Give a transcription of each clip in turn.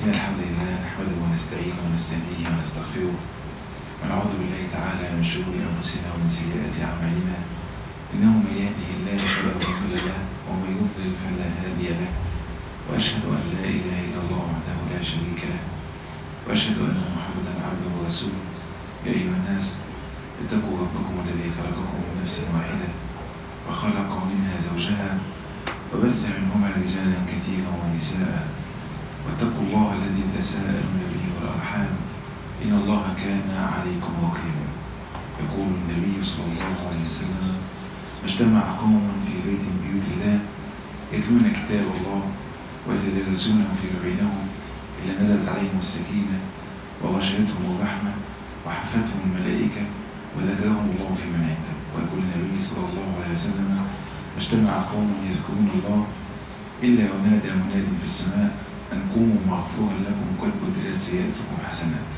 إن الحمد لله نحمده ونستعينه ونستهديه ونستغفره ونعوذ بالله تعالى من شرور أنفسنا ومن سيئات أعمالنا إنه من يهده الله فلا مضل له ومن يضلل فلا هادي له وأشهد أن لا إله إلا الله وحده لا شريك له وأشهد أن محمدا عبده ورسوله يا أيها الناس اتقوا ربكم الذي خلقكم من نفس واحدة وخلق منها زوجها وبث منهما رجالا كثيرا ونساء واتقوا الله الذي تساءلون به والأرحام إن الله كان عليكم رقيبا يقول النبي صلى الله عليه وسلم ما اجتمع قوم في بيت من بيوت الله يتلون كتاب الله ويتدرسونه في بينهم إلا نزلت عليهم السكينة وغشيتهم الرحمة وحفتهم الملائكة وذكرهم الله في من عنده ويقول النبي صلى الله عليه وسلم ما اجتمع قوم يذكرون الله إلا ونادى مناد في السماء أن قوموا مغفورا لكم قد بدلت سيئاتكم حسنات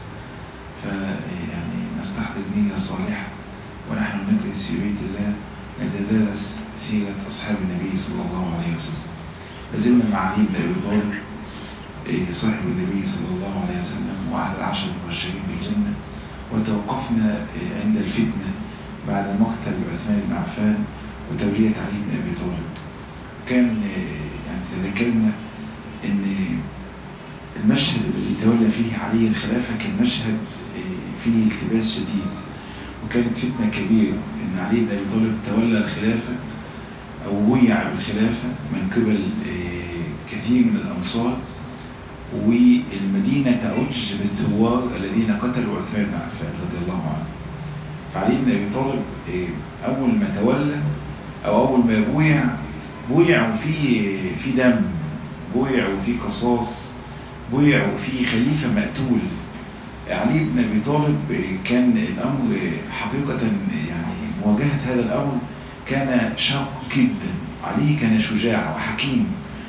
فيعني نستحضر نية صالحة ونحن نجلس في بيت الله نتدارس سيرة أصحاب النبي صلى الله عليه وسلم لازلنا مع علي بن أبي طالب صاحب النبي صلى الله عليه وسلم وعلى العشر المبشرين بالجنة وتوقفنا عند الفتنة بعد مقتل عثمان بن عفان وتولية علي بن أبي طالب كان يعني تذكرنا ان المشهد اللي تولى فيه علي الخلافة كان مشهد فيه التباس شديد وكانت فتنة كبيرة ان علي بن أبي طالب تولى الخلافة او ويع بالخلافة من قبل كثير من الأنصار والمدينة تعج بالثوار الذين قتلوا عثمان بن عفان رضي الله عنه فعلي بن أبي طالب أول ما تولى أو أول ما بويع بويع في في دم بويع وفي قصاص بويع وفي خليفة مقتول علي بن أبي طالب كان الأمر حقيقة يعني مواجهة هذا الأمر كان شاق جدا علي كان شجاع وحكيم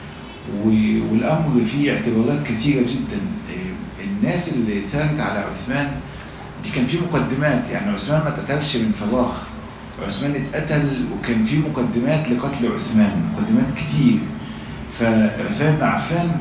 والأمر فيه اعتبارات كثيرة جدا الناس اللي ثارت على عثمان دي كان في مقدمات يعني عثمان ما اتقتلش من فراغ عثمان اتقتل وكان في مقدمات لقتل عثمان مقدمات كتير فعثمان بن عفان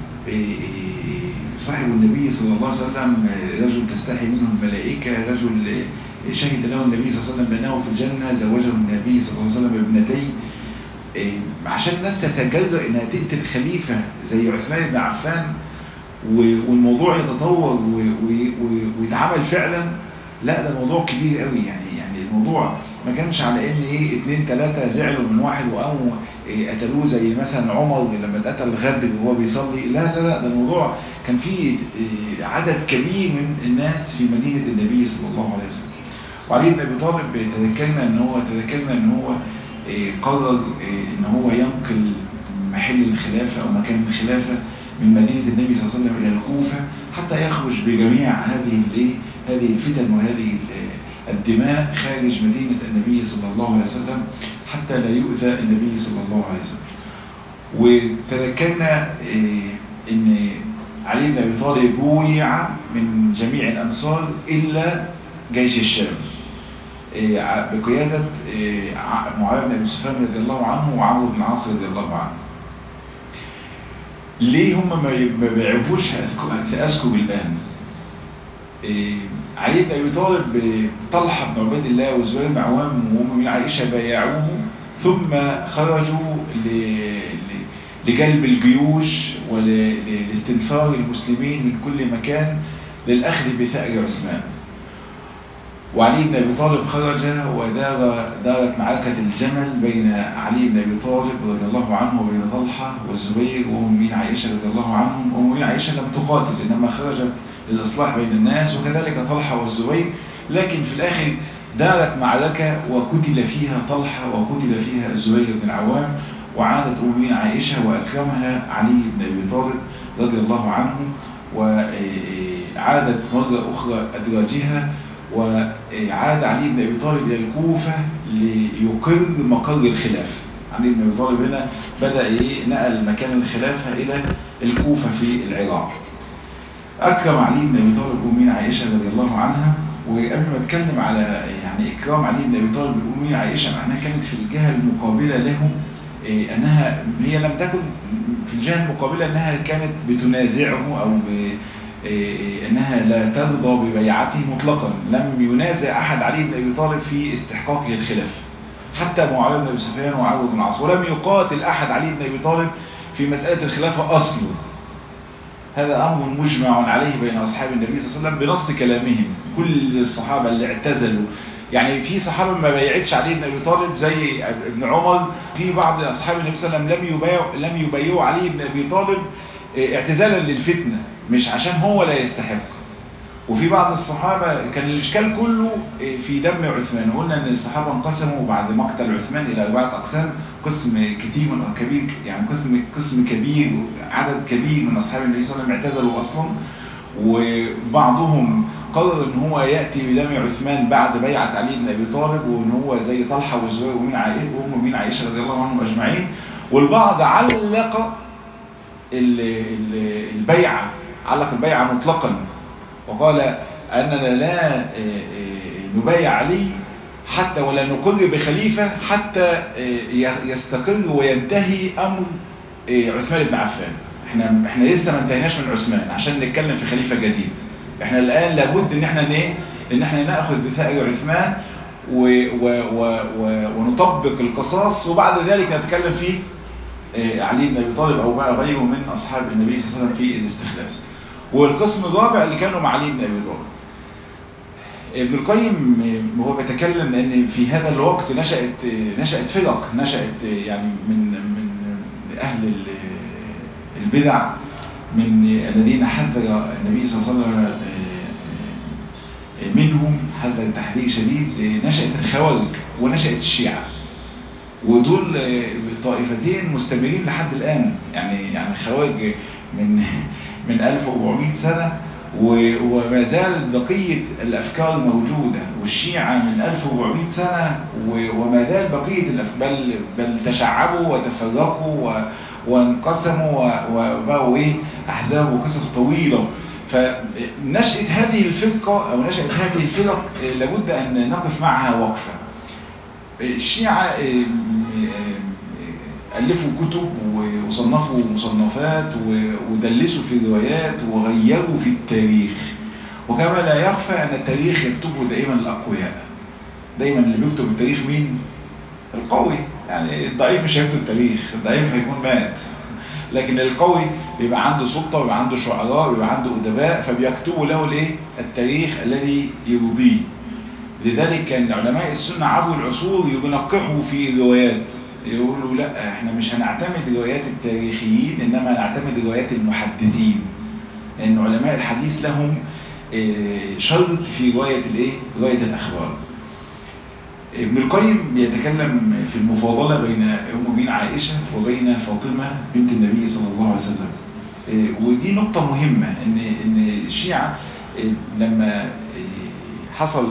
صاحب النبي صلى الله عليه وسلم رجل تستحي منه الملائكة رجل شهد له النبي صلى الله عليه وسلم بأنه في الجنة زوجه النبي صلى الله عليه وسلم بابنتي عشان الناس تتجرأ انها تقتل خليفة زي عثمان بن عفان والموضوع يتطور ويتعمل فعلا لا ده موضوع كبير قوي يعني يعني الموضوع ما كانش على ان ايه اتنين تلاتة زعلوا من واحد وقاموا إيه قتلوه زي مثلا عمر لما اتقتل غدر وهو بيصلي لا لا لا ده الموضوع كان فيه إيه عدد كبير من الناس في مدينة النبي صلى الله عليه وسلم وعلي بن ابي طالب تذكرنا ان هو تذكرنا ان هو إيه قرر ان هو ينقل محل الخلافة او مكان الخلافة من مدينة النبي صلى الله عليه وسلم إلى الكوفة حتى يخرج بجميع هذه هذه الفتن وهذه الدماء خارج مدينة النبي صلى الله عليه وسلم حتى لا يؤذى النبي صلى الله عليه وسلم وتذكرنا ان علي بن ابي طالب بويع من جميع الامصار الا جيش الشام بقيادة معاوية بن ابي سفيان رضي الله عنه وعمرو بن العاص رضي الله عنه ليه هم ما بيعرفوش تأسكم الآن إيه علي بن أبي طالب طلحة بن عبيد الله وزبير بن عوام وأم من عائشة بايعوه ثم خرجوا لجلب الجيوش ولاستنفار المسلمين من كل مكان للأخذ بثأر عثمان وعلي بن أبي طالب خرج ودار دارت معركة الجمل بين علي بن أبي طالب رضي الله عنه وبين طلحة والزبير وأمين عائشة رضي الله عنهم وأمين عائشة لم تقاتل إنما خرجت للإصلاح بين الناس وكذلك طلحة والزبير لكن في الآخر دارت معركة وقتل فيها طلحة وقتل فيها الزبير بن العوام وعادت أمين عائشة وأكرمها علي بن أبي طالب رضي الله عنه وعادت مرة أخرى أدراجها وعاد علي بن أبي طالب إلى الكوفة ليقر مقر الخلافة علي بن أبي طالب هنا بدأ نقل مكان الخلافة إلى الكوفة في العراق أكرم علي بن أبي طالب أمين عائشة رضي الله عنها وقبل ما اتكلم على يعني إكرام علي بن أبي طالب أمين عائشة معناها كانت في الجهة المقابلة له إيه انها هي لم تكن في الجهه المقابله انها كانت بتنازعه او ب إيه انها لا ترضى ببيعته مطلقا لم ينازع احد علي بن ابي طالب في استحقاقه الخلافه حتى معاويه بن ابي سفيان وعمرو بن العاص ولم يقاتل احد علي بن ابي طالب في مساله الخلافه اصلا هذا امر مجمع عليه بين اصحاب النبي صلى الله عليه وسلم بنص كلامهم كل الصحابه اللي اعتزلوا يعني في صحابه ما بيعتش علي بن ابي طالب زي ابن عمر في بعض اصحاب النبي صلى الله عليه وسلم لم يبايعوا لم يبايعوا علي بن ابي طالب اعتزالا للفتنه مش عشان هو لا يستحق وفي بعض الصحابة كان الإشكال كله في دم عثمان قلنا أن الصحابة انقسموا بعد مقتل عثمان إلى أربعة أقسام قسم كتير كبير يعني قسم قسم كبير عدد كبير من أصحاب النبي صلى الله عليه وسلم اعتزلوا أصلا وبعضهم قرر ان هو يأتي بدم عثمان بعد بيعة علي بن أبي طالب وان هو زي طلحة والزبير ومين عائشة وهم ومين عائشة رضي الله عنهم أجمعين والبعض علق البيعة علق البيعة مطلقا وقال أننا لا نبايع علي حتى ولا نقر بخليفة حتى يستقر وينتهي أمر عثمان بن عفان احنا احنا لسه ما انتهيناش من عثمان عشان نتكلم في خليفة جديد احنا الآن لابد ان احنا ايه ان احنا ناخذ بثأر عثمان و و و و ونطبق القصاص وبعد ذلك نتكلم في علي بن ابي طالب او بقى غيره من اصحاب النبي صلى الله عليه وسلم في الاستخلاف والقسم الرابع اللي كانوا مع علي بن ابي طالب ابن القيم وهو بيتكلم ان في هذا الوقت نشأت نشأت فرق نشأت يعني من من اهل البدع من الذين حذر النبي صلى الله عليه وسلم منهم حذر تحذير شديد نشأت الخوارج ونشأت الشيعة ودول طائفتين مستمرين لحد الآن يعني يعني الخوارج من من 1400 سنة وما زال بقية الأفكار موجودة والشيعة من 1400 سنة وما زال بقية الأفكار بل, بل تشعبوا وتفرقوا وانقسموا وبقوا إيه أحزاب وقصص طويلة فنشأة هذه الفرقة أو نشأة هذه الفرق لابد أن نقف معها وقفة الشيعة ألفوا كتب وصنفوا مصنفات ودلسوا في روايات وغيروا في التاريخ وكما لا يخفى أن التاريخ يكتبه دائما الأقوياء دايما اللي بيكتب التاريخ مين؟ القوي يعني الضعيف مش هيكتب التاريخ الضعيف هيكون مات لكن القوي بيبقى عنده سلطة ويبقى عنده شعراء ويبقى عنده أدباء فبيكتبوا له الايه التاريخ الذي يرضيه لذلك كان علماء السنة عبر العصور ينقحوا في الروايات يقولوا لا احنا مش هنعتمد روايات التاريخيين انما نعتمد روايات المحدثين لان علماء الحديث لهم شرط في رواية الايه رواية الاخبار ابن القيم يتكلم في المفاضلة بين ام بين عائشة وبين فاطمة بنت النبي صلى الله عليه وسلم ودي نقطة مهمة ان ان الشيعة لما حصل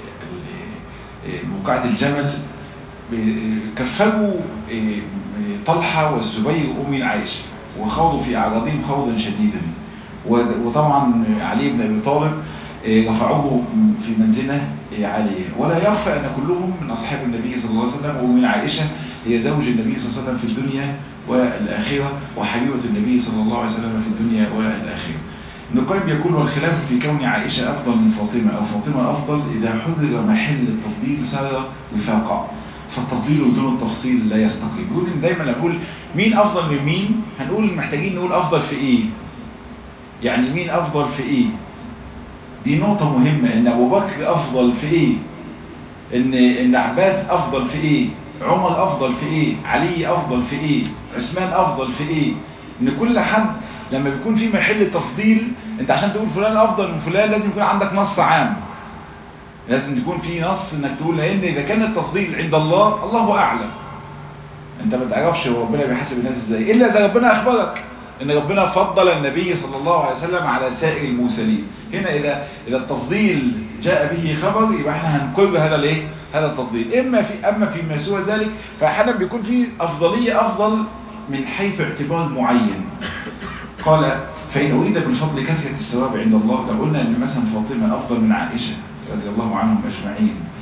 موقعة الجمل كفروا طلحة والزبير وأم عائشة وخوضوا في أعراضهم خوضا شديدا وطبعا علي بن أبي طالب رفعوه في منزلة عالية ولا يخفى أن كلهم من أصحاب النبي صلى الله عليه وسلم ومن عائشة هي زوج النبي صلى الله عليه وسلم في الدنيا والآخرة وحبيبة النبي صلى الله عليه وسلم في الدنيا والآخرة ابن القيم يقول والخلاف في كون عائشة أفضل من فاطمة أو فاطمة أفضل إذا حضر محل التفضيل صار وفاقا فالتفضيل بدون التفصيل لا يستقيم يقول إن دايما نقول مين أفضل من مين هنقول محتاجين نقول أفضل في إيه يعني مين أفضل في إيه دي نقطة مهمة إن أبو بكر أفضل في إيه إن إن عباس أفضل في إيه عمر أفضل في إيه علي أفضل في إيه عثمان أفضل في إيه إن كل حد لما بيكون في محل تفضيل انت عشان تقول فلان افضل من فلان لازم يكون عندك نص عام لازم يكون في نص انك تقول لان اذا كان التفضيل عند الله الله اعلم انت ما تعرفش هو ربنا بيحاسب الناس ازاي الا اذا ربنا اخبرك ان ربنا فضل النبي صلى الله عليه وسلم على سائر المرسلين هنا اذا اذا التفضيل جاء به خبر يبقى احنا هنقر هذا الايه هذا التفضيل اما في اما فيما سوى ذلك فاحيانا بيكون في افضليه افضل من حيث اعتبار معين قال فإن أريد بالفضل كثرة الثواب عند الله لو قلنا أن مثلا فاطمة أفضل من عائشة رضي الله عنهم أجمعين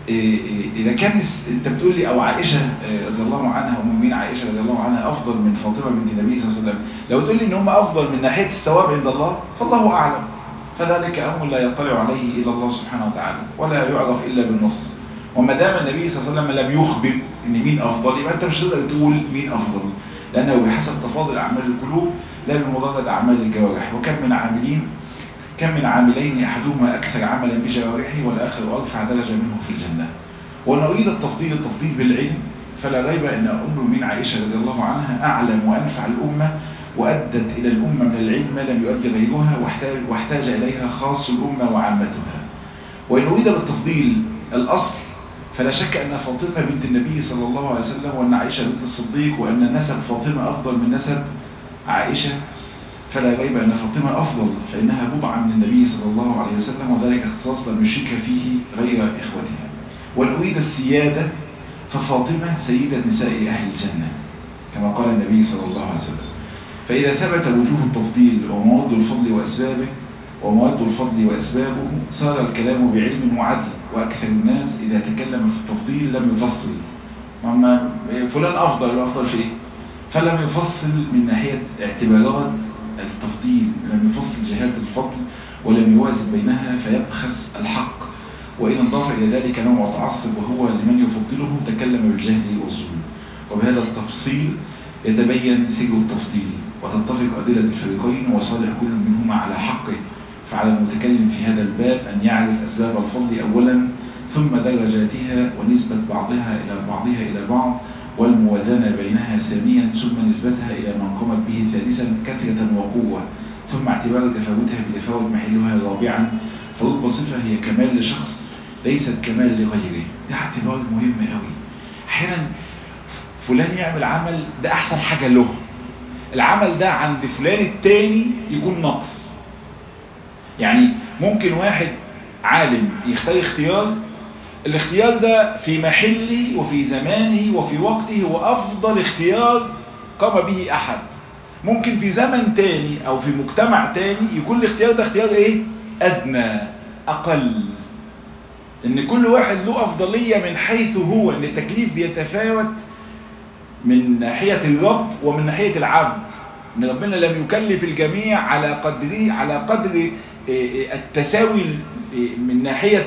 إذا كان أنت بتقول لي أو عائشة رضي الله عنها أم المؤمنين عائشة رضي الله عنها أفضل من فاطمة بنت النبي صلى الله عليه وسلم لو تقول لي إن هم أفضل من ناحية الثواب عند الله فالله أعلم فذلك أمر لا يطلع عليه إلا الله سبحانه وتعالى ولا يعرف إلا بالنص وما دام النبي صلى الله عليه وسلم لم يخبر إن مين أفضل يبقى أنت مش تقدر تقول مين أفضل لأنه بحسب تفاضل أعمال القلوب لا بمجرد أعمال الجوارح وكم من عاملين كم من عاملين أحدهما أكثر عملا بجوارحه والآخر أرفع درجة منه في الجنة ونريد التفضيل التفضيل بالعلم فلا ريب أن أم من عائشة رضي الله عنها أعلم وأنفع الأمة وأدت إلى الأمة من العلم ما لم يؤدي غيرها واحتاج, واحتاج إليها خاص الأمة وعامتها وإن أريد بالتفضيل الأصل فلا شك أن فاطمة بنت النبي صلى الله عليه وسلم وأن عائشة بنت الصديق وأن نسب فاطمة أفضل من نسب عائشة فلا ريب أن فاطمة أفضل فإنها بضعة من النبي صلى الله عليه وسلم وذلك اختصاص لم يشرك فيه غير إخوتها وإن أريد السيادة ففاطمة سيدة نساء أهل الجنة كما قال النبي صلى الله عليه وسلم فإذا ثبت وجوه التفضيل ومواد الفضل وأسبابه ومواد الفضل وأسبابه صار الكلام بعلم وعدل وأكثر الناس إذا تكلم في التفضيل لم يفصل أما فلان أفضل وأفضل في إيه؟ فلم يفصل من ناحية اعتبارات التفضيل لم يفصل جهات الفضل ولم يوازن بينها فيبخس الحق وإن انضاف إلى ذلك نوع تعصب وهو لمن يفضله تكلم بالجهل والظلم وبهذا التفصيل يتبين سر التفضيل وتتفق أدلة الفريقين وصالح كل منهما على حقه فعلى المتكلم في هذا الباب أن يعرف أسباب الفضل أولا ثم درجاتها ونسبة بعضها إلى بعضها إلى بعض والموازنة بينها ثانيا ثم نسبتها إلى من قامت به ثالثا كثرة وقوة ثم اعتبار تفاوتها بتفاوت محلها رابعا فرب صفة هي كمال لشخص ليست كمال لغيره ده اعتبار مهم قوي احيانا فلان يعمل عمل ده احسن حاجة له العمل ده عند فلان التاني يكون نقص يعني ممكن واحد عالم يختار اختيار الاختيار ده في محله وفي زمانه وفي وقته هو أفضل اختيار قام به أحد ممكن في زمن تاني أو في مجتمع تاني يكون الاختيار ده اختيار إيه؟ أدنى أقل إن كل واحد له أفضلية من حيث هو إن التكليف بيتفاوت من ناحية الرب ومن ناحية العبد إن ربنا لم يكلف الجميع على قدر على قدر التساوي من ناحية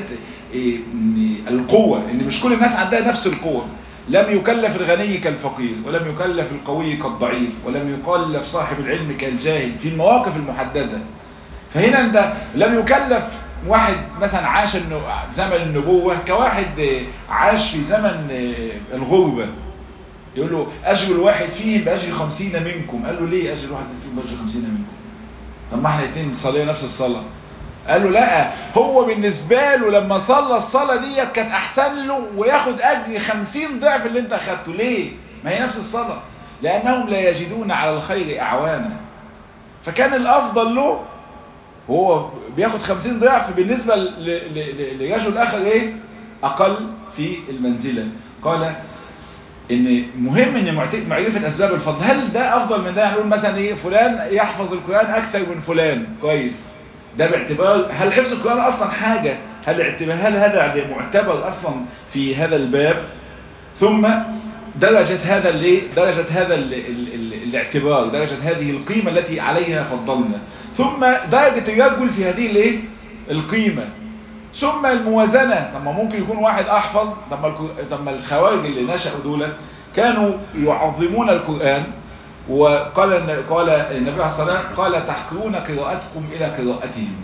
القوة ان مش كل الناس عندها نفس القوة لم يكلف الغني كالفقير ولم يكلف القوي كالضعيف ولم يكلف صاحب العلم كالجاهل في المواقف المحددة فهنا انت لم يكلف واحد مثلا عاش زمن النبوة كواحد عاش في زمن الغربة يقول له أجر الواحد فيهم بأجر خمسين منكم قال له ليه أجر الواحد فيهم بأجر خمسين منكم طب ما احنا اتنين صلينا نفس الصلاة قال له لا هو بالنسبة له لما صلى الصلاة ديت كانت احسن له وياخد اجر خمسين ضعف اللي انت اخدته ليه ما هي نفس الصلاة لانهم لا يجدون على الخير اعوانا فكان الافضل له هو بياخد خمسين ضعف بالنسبة لرجل اخر ايه اقل في المنزلة قال ان مهم ان معرفة اسباب الفضل هل ده افضل من ده هنقول مثلا ايه فلان يحفظ القرآن اكثر من فلان كويس ده باعتبار هل حفظ القرآن أصلا حاجة هل اعتبار هل هذا معتبر أصلا في هذا الباب ثم درجة هذا الايه درجة هذا ال ال ال الاعتبار درجة هذه القيمة التي عليها فضلنا ثم درجة الرجل في هذه الايه القيمة ثم الموازنة لما ممكن يكون واحد أحفظ لما الخوارج اللي نشأوا دول كانوا يعظمون القرآن وقال قال النبي عليه الصلاة والسلام قال تحكرون قراءتكم إلى قراءتهم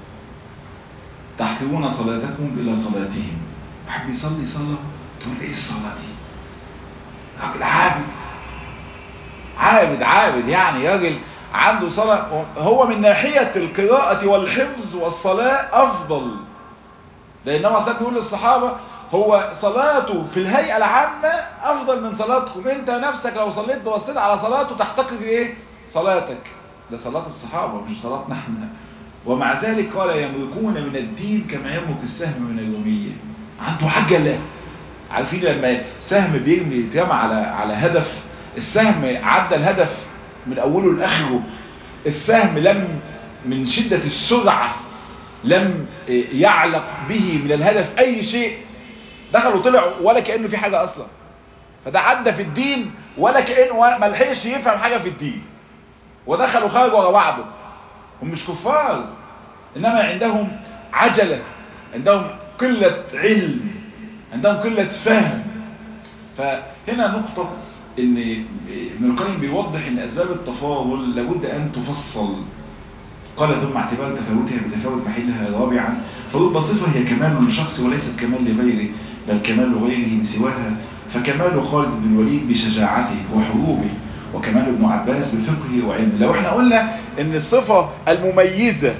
تحكرون صلاتكم إلى صلاتهم حب يصلي صلاة تقول إيه الصلاة دي راجل عابد عابد عابد يعني راجل عنده صلاة هو من ناحية القراءة والحفظ والصلاة أفضل لأن النبي صلى بيقول للصحابة هو صلاته في الهيئة العامة أفضل من صلاتكم أنت نفسك لو صليت وبصيت على صلاته تحتقر إيه صلاتك ده صلاة الصحابة مش صلاتنا احنا ومع ذلك قال يملكون من الدين كما يملك السهم من اليومية عنده عجلة عارفين لما سهم بيرمي يترمى على على هدف السهم عدى الهدف من أوله لآخره السهم لم من شدة السرعة لم يعلق به من الهدف أي شيء دخل وطلع ولا كأنه في حاجة أصلا فده عدى في الدين ولا كأنه ما لحقش يفهم حاجة في الدين ودخل وخرج ورا بعضه هم مش كفار إنما عندهم عجلة عندهم قلة علم عندهم قلة فهم فهنا نقطة ان ابن القيم بيوضح ان اسباب التفاضل لابد ان تفصل قال ثم اعتبار تفاوتها بتفاوت محلها رابعا فرب صفة هي كمال للشخص وليست كمال لغيره بل كمال لغيره من سواها فكمال خالد بن الوليد بشجاعته وحروبه وكمال ابن عباس بفقهه وعلمه لو احنا قلنا ان الصفة المميزة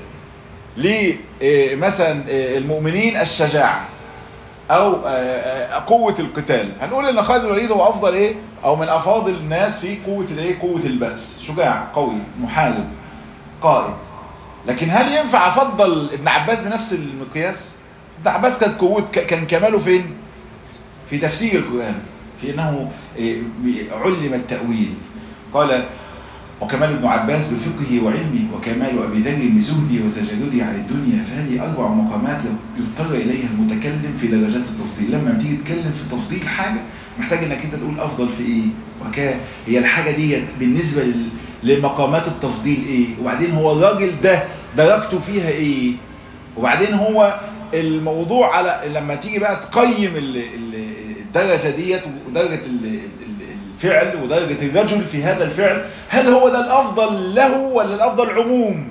لمثلا المؤمنين الشجاعة او قوة القتال هنقول ان خالد بن الوليد هو افضل ايه او من افاضل الناس في قوة الايه قوة البأس شجاع قوي محارب قائد لكن هل ينفع افضل ابن عباس بنفس المقياس ابن عباس كانت قوة كان كماله فين في تفسير القرآن في انه علم التأويل قال وكمال ابن عباس بفقهه وعلمه وكمال أبي ذر بزهده وتجرده عن الدنيا فهذه أربع مقامات يضطر إليها المتكلم في درجات التفضيل لما تيجي تتكلم في تفضيل حاجة محتاج انك انت تقول أفضل في إيه وكا هي الحاجة دي بالنسبة لمقامات التفضيل إيه وبعدين هو الراجل ده درجته فيها إيه وبعدين هو الموضوع على لما تيجي بقى تقيم الدرجة ديت ودرجة الفعل ودرجة الرجل في هذا الفعل هل هو ده الأفضل له ولا الأفضل عموم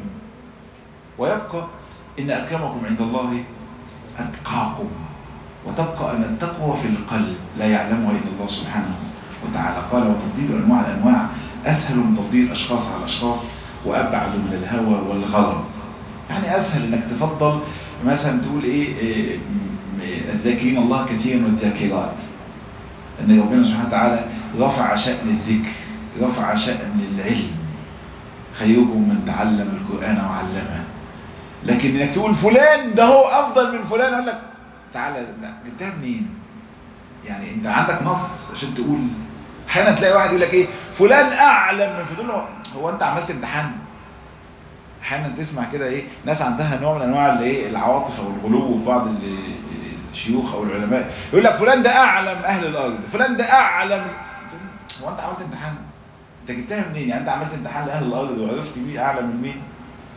ويبقى إن أكرمكم عند الله أتقاكم وتبقى أن التقوى في القلب لا يعلمها إلا الله سبحانه وتعالى قال وتفضيل أنواع الأنواع أسهل من تفضيل أشخاص على أشخاص وأبعد من الهوى والغرض يعني أسهل أنك تفضل مثلا تقول إيه, إيه الذاكرين الله كثيرا والذاكرات أن ربنا سبحانه وتعالى رفع شأن الذكر رفع شأن العلم خيركم من تعلم القرآن وعلمه لكن انك تقول فلان ده هو افضل من فلان اقول لك تعالى جبتها منين يعني انت عندك نص عشان تقول احيانا تلاقي واحد يقول لك ايه فلان اعلم من فلان هو انت عملت امتحان احيانا تسمع كده ايه ناس عندها نوع من انواع الايه العواطف او الغلو في بعض الشيوخ او العلماء يقول لك فلان ده اعلم اهل الارض فلان ده اعلم هو انت عملت امتحان انت جبتها منين يعني انت عملت امتحان لاهل الارض وعرفت مين اعلم من مين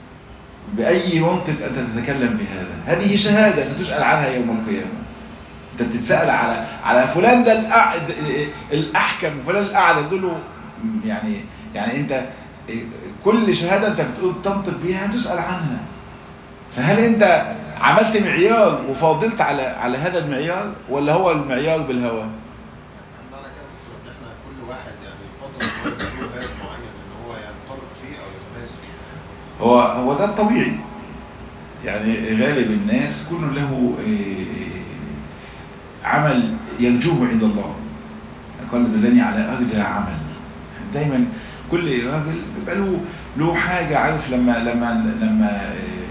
باي منطق انت تتكلم بهذا هذه شهاده ستسال عنها يوم القيامه انت بتتسال على على فلان ده الأع... الاحكم وفلان الاعلم دول يعني يعني انت كل شهاده انت بتقول تنطق بيها هتسال عنها فهل انت عملت معيار وفاضلت على على هذا المعيار ولا هو المعيار بالهوى هو هو ده الطبيعي يعني غالب الناس كل له عمل يرجوه عند الله قال دلني على أرجى عمل دايما كل راجل بيبقى له له حاجة عارف لما لما لما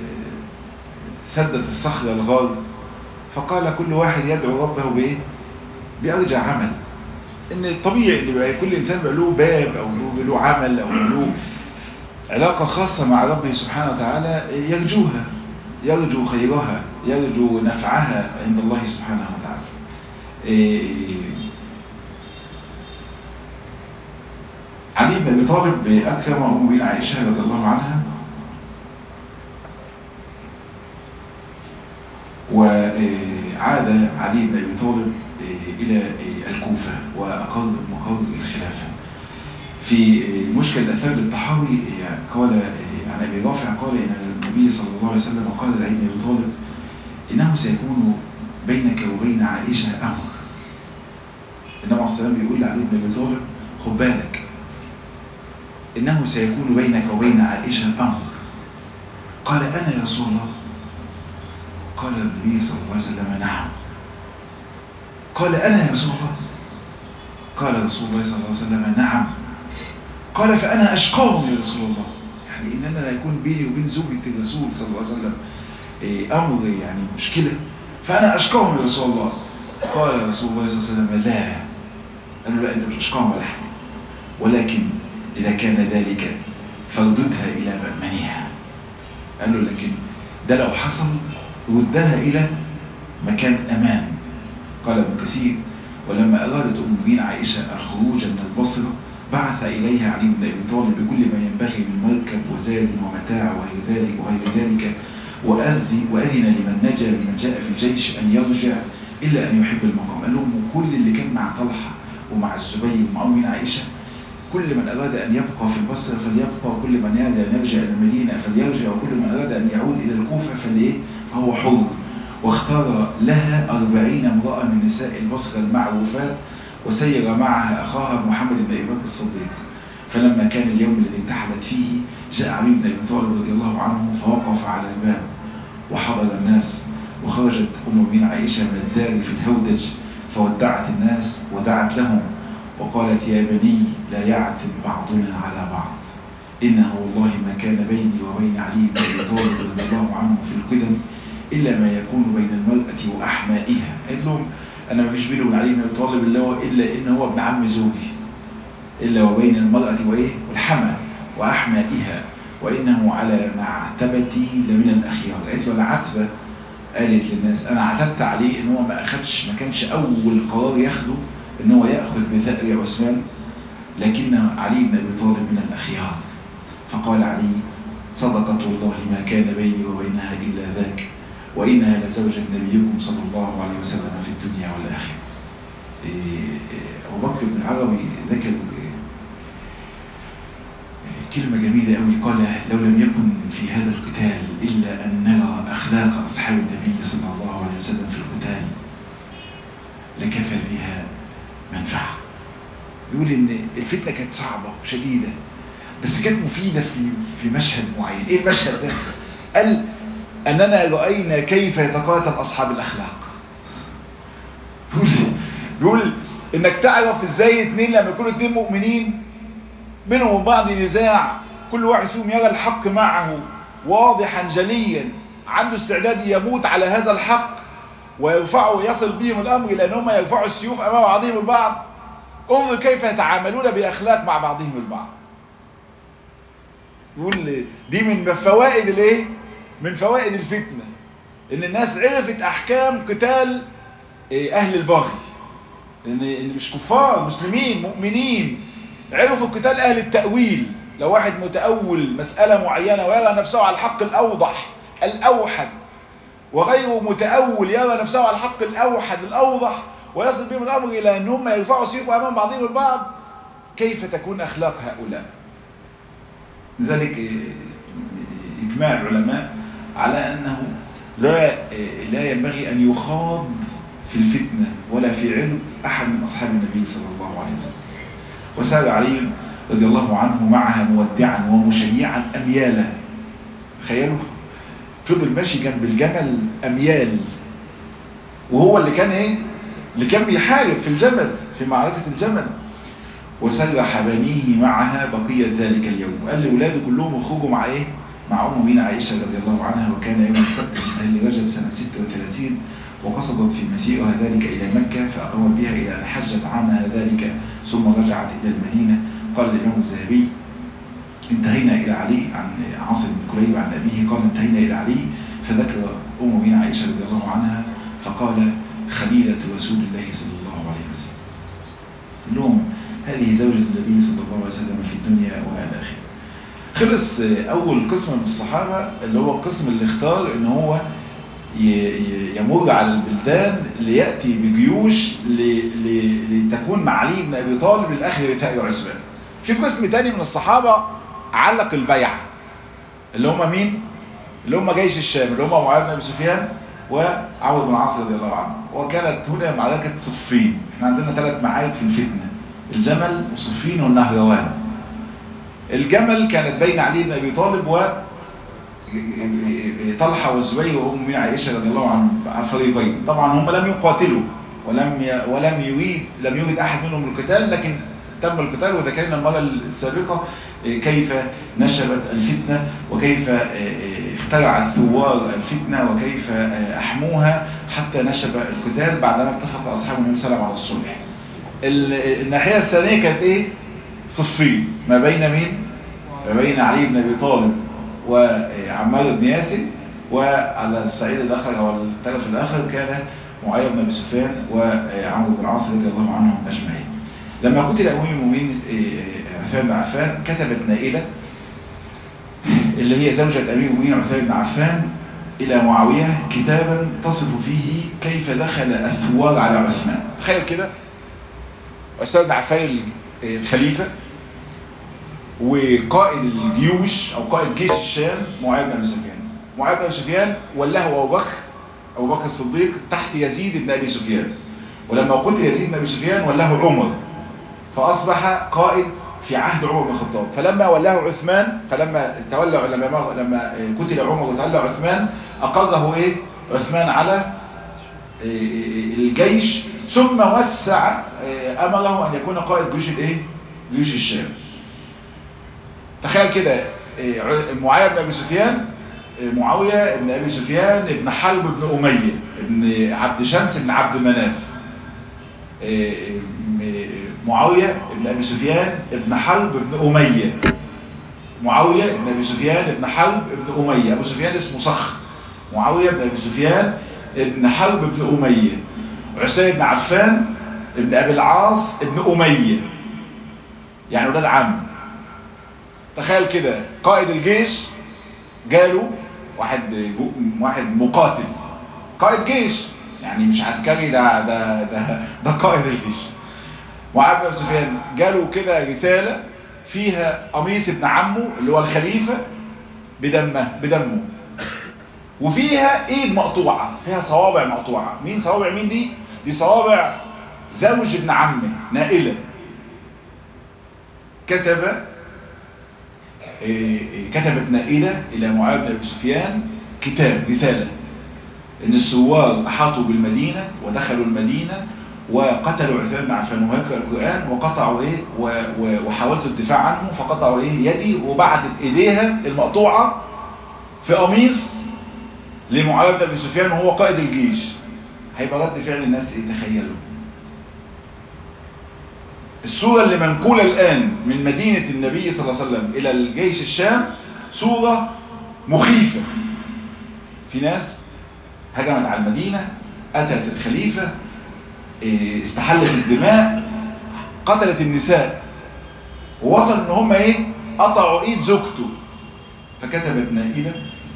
سدت الصخرة الغار فقال كل واحد يدعو ربه بايه بأرجى عمل ان الطبيعي اللي بقى كل انسان بقى له باب او له له عمل او له علاقة خاصة مع ربه سبحانه وتعالى يرجوها يرجو خيرها يرجو نفعها عند الله سبحانه وتعالى علي بن ابي طالب اكرم ام بن عائشه رضي الله عنها وعاد علي بن ابي طالب الى الكوفه واقر مقر الخلافه في مشكل الاثار للطحاوي قال عن ابي رافع قال ان النبي صلى الله عليه وسلم قال لعلي بن ابي طالب انه سيكون بينك وبين عائشه امر النبي عليه الصلاه والسلام بيقول لعلي بن ابي طالب خد بالك انه سيكون بينك وبين عائشه امر قال انا يا رسول الله قال النبي صلى الله عليه وسلم نعم قال انا يا رسول الله قال رسول الله صلى الله عليه وسلم نعم قال فأنا أشقاهم يا رسول الله يعني إن أنا لا يكون بيني وبين زوجة الرسول صلى الله عليه وسلم أمر يعني مشكلة فأنا أشقاهم يا رسول الله قال رسول الله صلى الله عليه وسلم لا قال له لا أنت مش أشقاهم ولا حاجة ولكن إذا كان ذلك فرددها إلى مأمنها قال له لكن ده لو حصل ردها إلى مكان أمان قال ابن كثير ولما أرادت أم المؤمنين عائشة الخروج من البصرة بعث إليها علي بن أبي طالب بكل ما ينبغي من مركب وزاد ومتاع وغير ذلك وغير ذلك وأذن, وأذن لمن نجا لمن جاء في الجيش أن يرجع إلا أن يحب المقام قال لهم كل اللي كان مع طلحة ومع الزبير ومع أم عائشة كل من أراد أن يبقى في البصرة فليبقى وكل من أراد أن يرجع إلى المدينة فليرجع وكل من أراد أن يعود إلى الكوفة فليه فهو حر واختار لها أربعين امرأة من نساء البصرة المعروفات وسير معها أخاها محمد بن أبي بكر الصديق فلما كان اليوم الذي انتحلت فيه جاء علي بن أبي طالب رضي الله عنه فوقف على الباب وحضر الناس وخرجت أم المؤمنين عائشة من الدار في الهودج فودعت الناس ودعت لهم وقالت يا بني لا يعتب بعضنا على بعض إنه والله ما كان بيني وبين علي بن أبي طالب رضي الله عنه في القدم إلا ما يكون بين المرأة وأحمائها قالت لهم أنا ما فيش بيني وبين علي بن أبي طالب إلا هو إلا إن هو ابن عم زوجي إلا وبين المرأة وإيه والحمى وأحمائها وإنه على معتبتي لمن الأخيار قالت له العتبة قالت للناس أنا عتبت عليه إن هو ما أخدش ما كانش أول قرار ياخده إن هو يأخذ بثأر عثمان لكن علي بن أبي طالب من الأخيار فقال علي صدقت والله ما كان بيني وبينها إلا ذاك وإنها لزوجة نبيكم صلى الله عليه وسلم في الدنيا والآخرة أبو بكر بن العربي ذكر كلمة جميلة أوي قال لو لم يكن في هذا القتال إلا أن نرى أخلاق أصحاب النبي صلى الله عليه وسلم في القتال لكفى بها منفعة يقول إن الفتنة كانت صعبة وشديدة بس كانت مفيدة في في مشهد معين إيه المشهد ده؟ قال أننا رأينا كيف يتقاتل أصحاب الأخلاق بيقول, بيقول إنك تعرف إزاي اتنين لما يكونوا اتنين مؤمنين بينهم وبعض نزاع كل واحد فيهم يرى الحق معه واضحا جليا عنده استعداد يموت على هذا الحق ويرفعوا يصل بهم الأمر إلى أنهم يرفعوا السيوف أمام بعضهم البعض انظر كيف يتعاملون بأخلاق مع بعضهم البعض يقول دي من فوائد الايه من فوائد الفتنة ان الناس عرفت احكام قتال اهل البغي ان مش كفار مسلمين مؤمنين عرفوا قتال اهل التأويل لو واحد متأول مسألة معينة ويرى نفسه على الحق الاوضح الاوحد وغيره متأول يرى نفسه على الحق الاوحد الاوضح ويصل بهم الامر الى ان هم يرفعوا سيوف امام بعضهم البعض كيف تكون اخلاق هؤلاء لذلك اجماع العلماء على أنه لا لا ينبغي أن يخاض في الفتنة ولا في عرض أحد من أصحاب النبي صلى الله عليه وسلم وسار علي رضي الله عنه معها مودعا ومشيعا أميالا تخيلوا فضل ماشي جنب الجمل أميال وهو اللي كان ايه اللي كان بيحارب في الجمل في معركة الجمل وسرح بنيه معها بقية ذلك اليوم وقال لأولاده كلهم يخرجوا مع ايه مع أم مين عائشة رضي الله عنها وكان يوم السبت مستهل رجب سنة 36 وقصدت في مسيرها ذلك إلى مكة فأقامت بها إلى أن حجت عنها ذلك ثم رجعت إلى المدينة قال الإمام الذهبي انتهينا إلى علي عن عاصم بن كليب عن أبيه قال انتهينا إلى علي فذكر أم مين عائشة رضي الله عنها فقال خليلة رسول الله صلى الله عليه وسلم لهم هذه زوجة النبي صلى الله عليه وسلم في الدنيا وإلى آخره خلص اول قسم من الصحابة اللي هو القسم اللي اختار ان هو يمر على البلدان ليأتي بجيوش لتكون مع علي بن ابي طالب الاخر بتاعي عثمان في قسم تاني من الصحابة علق البيعة اللي هم مين اللي هم جيش الشام اللي هم معاذ بن ابي سفيان وعمرو بن العاص رضي الله عنه وكانت هنا معركة صفين احنا عندنا ثلاث معارك في الفتنة الجمل وصفين والنهروان الجمل كانت بين علي بن ابي طالب و طلحه والزبير وام من عائشه رضي الله عنهم فريقين طبعا هم لم يقاتلوا ولم ي... ولم يريد لم يريد احد منهم القتال لكن تم القتال وذكرنا المره السابقه كيف نشبت الفتنه وكيف اخترع الثوار الفتنه وكيف احموها حتى نشب القتال بعدما اتفق اصحاب النبي صلى الله عليه وسلم على الصلح الناحيه الثانيه كانت ايه صفين ما بين مين ما بين علي بن ابي طالب وعمار بن ياسر وعلى الصعيد الاخر او الطرف الاخر كان معاويه بن ابي سفيان وعمرو بن العاص رضي الله عنهم اجمعين لما قتل امير المؤمنين عثمان بن عفان كتبت نائله اللي هي زوجة امير المؤمنين عثمان بن عفان الى معاويه كتابا تصف فيه كيف دخل الثوار على عثمان تخيل كده عثمان بن عفان الخليفه وقائد الجيوش او قائد جيش الشام معاويه بن ابي سفيان معاويه بن ابي سفيان ولاه ابو بكر ابو بكر الصديق تحت يزيد بن ابي سفيان ولما قتل يزيد بن ابي سفيان ولاه عمر فاصبح قائد في عهد عمر بن الخطاب فلما ولاه عثمان فلما تولى لما لما قتل عمر وتولى عثمان اقره ايه عثمان على الجيش ثم وسع امره ان يكون قائد جيوش الايه جيوش الشام تخيل كده معاويه بن ابي سفيان معاويه بن ابي سفيان ابن حرب بن اميه ابن عبد شمس بن عبد مناف معاويه بن ابي سفيان ابن حرب بن اميه معاويه بن ابي سفيان ابن حرب بن اميه ابو سفيان اسمه صخر معاويه بن ابي سفيان ابن حرب بن اميه عثمان بن عفان ابن ابي العاص ابن اميه يعني ولاد عم تخيل كده قائد الجيش جاله واحد واحد مقاتل قائد جيش يعني مش عسكري ده ده ده, ده قائد الجيش معاذ بن سفيان جاله كده رساله فيها قميص ابن عمه اللي هو الخليفه بدمه بدمه وفيها ايد مقطوعه فيها صوابع مقطوعه مين صوابع مين دي دي صوابع زوج ابن عمه نائله كتب كتبت نائلة إلى معاوية بن أبي سفيان كتاب رسالة إن الثوار أحاطوا بالمدينة ودخلوا المدينة وقتلوا عثمان بن عفان وهكذا القرآن وقطعوا إيه وحاولت الدفاع عنه فقطعوا إيه يدي وبعدت إيديها المقطوعة في قميص لمعاوية بن أبي سفيان وهو قائد الجيش هيبقى رد فعل الناس إيه تخيلوا الصورة اللي منقولة الآن من مدينة النبي صلى الله عليه وسلم إلى الجيش الشام صورة مخيفة في ناس هجمت على المدينة أتت الخليفة استحلت الدماء قتلت النساء ووصل ان هم ايه قطعوا ايد زوجته فكتبت نائلة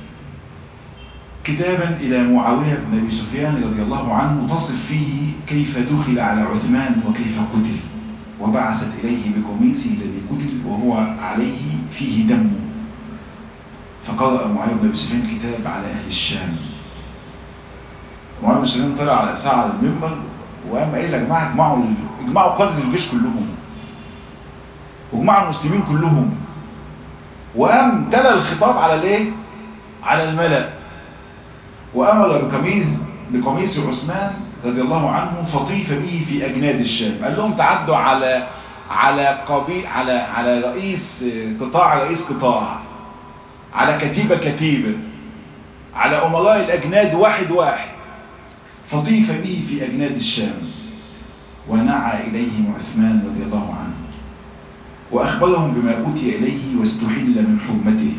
كتابا الى معاوية بن ابي سفيان رضي الله عنه تصف فيه كيف دخل على عثمان وكيف قتل وبعثت إليه بقميصه الذي قتل وهو عليه فيه دم فقرأ معاوية بن أبي سفيان كتاب على أهل الشام معاوية بن سفيان طلع على ساعة على المنبر وقام قايل يا جماعة اجمعوا اجمعوا قادة الجيش كلهم واجمعوا المسلمين كلهم وقام تلا الخطاب على الايه؟ على الملأ وأمر بقميص بقميص عثمان رضي الله عنه فطيف به في أجناد الشام قال لهم تعدوا على على قبيل على على رئيس قطاع رئيس قطاع على كتيبة كتيبة على أمراء الأجناد واحد واحد فطيف به في أجناد الشام ونعى إليهم عثمان رضي الله عنه وأخبرهم بما أوتي إليه واستحل من حرمته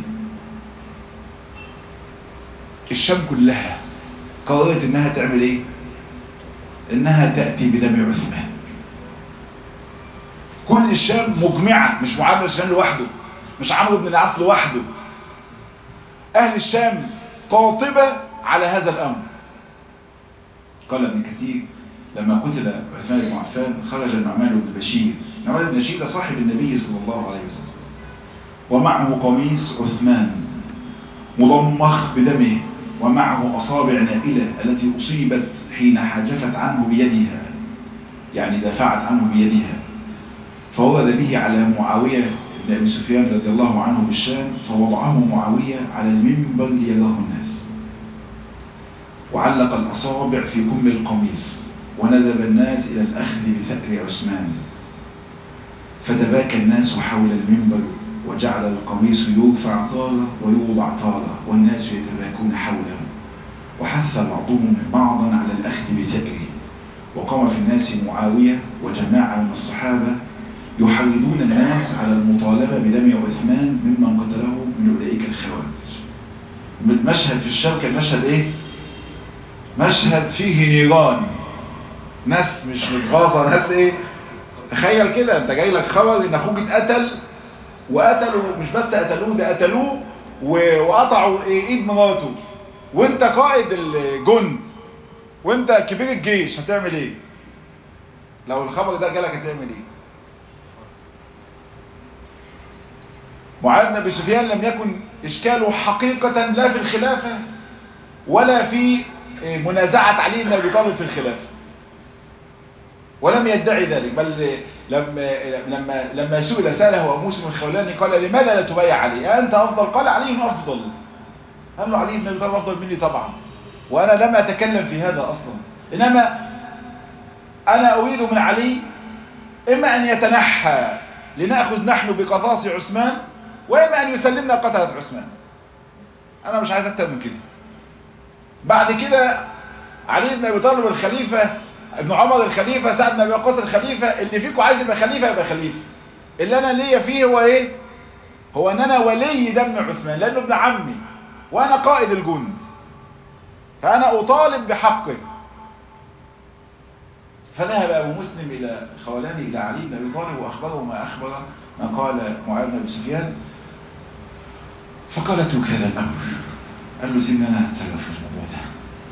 الشام كلها قررت انها تعمل ايه انها تأتي بدم عثمان كل الشام مجمعة مش معاذ بن سفيان لوحده مش عمرو بن العاص لوحده اهل الشام قاطبة على هذا الامر قال ابن كثير لما قتل عثمان بن عفان خرج النعمان بن بشير النعمان بن بشير صاحب النبي صلى الله عليه وسلم ومعه قميص عثمان مضمخ بدمه ومعه أصابع نائلة التي أصيبت حين حاجفت عنه بيدها يعني دفعت عنه بيدها فورد به على معاوية بن أبي سفيان رضي الله عنه بالشام فوضعه معاوية على المنبر ليراه الناس وعلق الأصابع في كم القميص وندب الناس إلى الأخذ بثأر عثمان فتباكى الناس حول المنبر وجعل القميص يرفع طارة ويوضع طارة والناس يتباكون حوله وحث بعضهم بعضا على الأخذ بثأره وقام في الناس معاوية وجماعة من الصحابة يحرضون الناس على المطالبة بدم عثمان ممن قتله من أولئك الخوارج المشهد في الشام كان مشهد ايه مشهد فيه نيران ناس مش متغاظة ناس ايه تخيل كده انت جاي لك خبر ان اخوك اتقتل وقتلوا مش بس قتلوه ده قتلوه وقطعوا إيه ايد مراته وانت قائد الجند وانت كبير الجيش هتعمل ايه لو الخبر ده جالك هتعمل ايه معاذ بن ابي سفيان لم يكن اشكاله حقيقة لا في الخلافة ولا في منازعة علي بن ابي طالب في الخلافة ولم يدعي ذلك بل لما لما لما سئل ساله ابو مسلم الخولاني قال لماذا لا تبايع علي انت افضل قال علي افضل قال له علي بن ابي طالب افضل مني طبعا وانا لم اتكلم في هذا اصلا انما انا اريد من علي اما ان يتنحى لناخذ نحن بقصاص عثمان واما ان يسلمنا قتله عثمان انا مش عايز اكتر من كده بعد كده علي بن ابي طالب الخليفه ابن عمر الخليفة سعد بن ابي وقاص الخليفة اللي فيكم عايز يبقى خليفة يبقى خليفة اللي انا ليا فيه هو ايه هو ان انا ولي دم عثمان لانه ابن عمي وانا قائد الجند فانا اطالب بحقه فذهب ابو مسلم الى خولاني الى علي بن ابي طالب واخبره ما اخبر ما قال معاذ بن ابي سفيان فقال اترك هذا الامر قال له سيبني انا هتصرف في الموضوع ده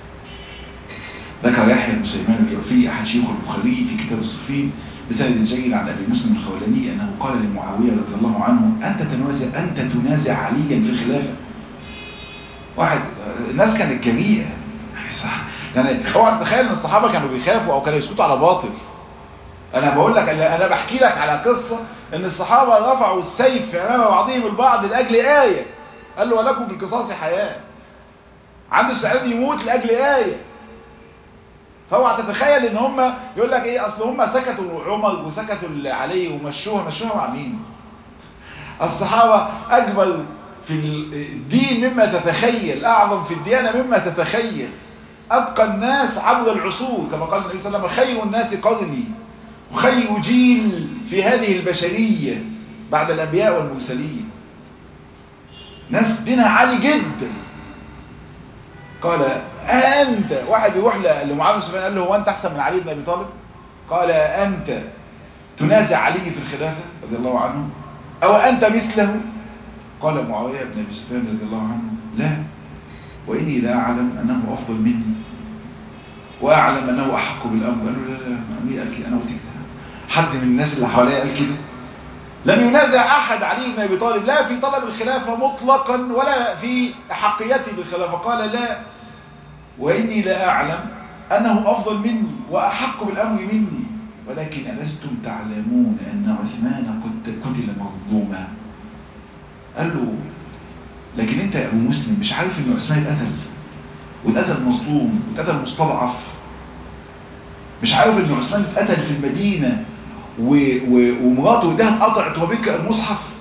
ذكر يحيى بن سليمان الجعفي احد شيوخ البخاري في كتاب الصفين بسند جيد عن ابي مسلم الخولاني انه قال لمعاويه رضي الله عنه انت تنازع انت تنازع عليا في الخلافه واحد الناس كانت جريئه صح يعني اوعى تتخيل ان الصحابه كانوا بيخافوا او كانوا يسكتوا على باطل انا بقول لك انا بحكي لك على قصه ان الصحابه رفعوا السيف امام بعضهم البعض لاجل ايه قال له ولكم في القصاص حياه عنده استعداد يموت لاجل ايه فاوعى تتخيل ان هم يقول لك ايه اصل هم سكتوا عمر وسكتوا علي ومشوها مشوها مع مين الصحابة اجمل في الدين مما تتخيل اعظم في الديانة مما تتخيل اتقى الناس عبر العصور كما قال النبي صلى الله عليه وسلم خير الناس قرني وخير جيل في هذه البشرية بعد الانبياء والمرسلين ناس دينها عالي جدا قال أنت واحد يروح لمعاذ بن سفيان قال له هو أنت أحسن من علي بن أبي طالب قال أنت تنازع علي في الخلافة رضي الله عنه أو أنت مثله قال معاوية بن أبي سفيان رضي الله عنه لا وإني لا أعلم أنه أفضل مني وأعلم أنه أحق بالأمر قالوا لا لا أمي قال كده أنا قلت حد من الناس اللي حواليا قال كده لم ينازع أحد علي بن أبي طالب لا في طلب الخلافة مطلقا ولا في حقيته بالخلافة قال لا وإني لا أعلم أنه أفضل مني وأحق بالأمر مني ولكن ألستم تعلمون أن عثمان قد قتل مظلوما قال له لكن أنت يا أبو مسلم مش عارف أن عثمان اتقتل واتقتل مظلوم واتقتل مستضعف مش عارف أن عثمان اتقتل في المدينة و... و... ومراته ده قطعت وبك المصحف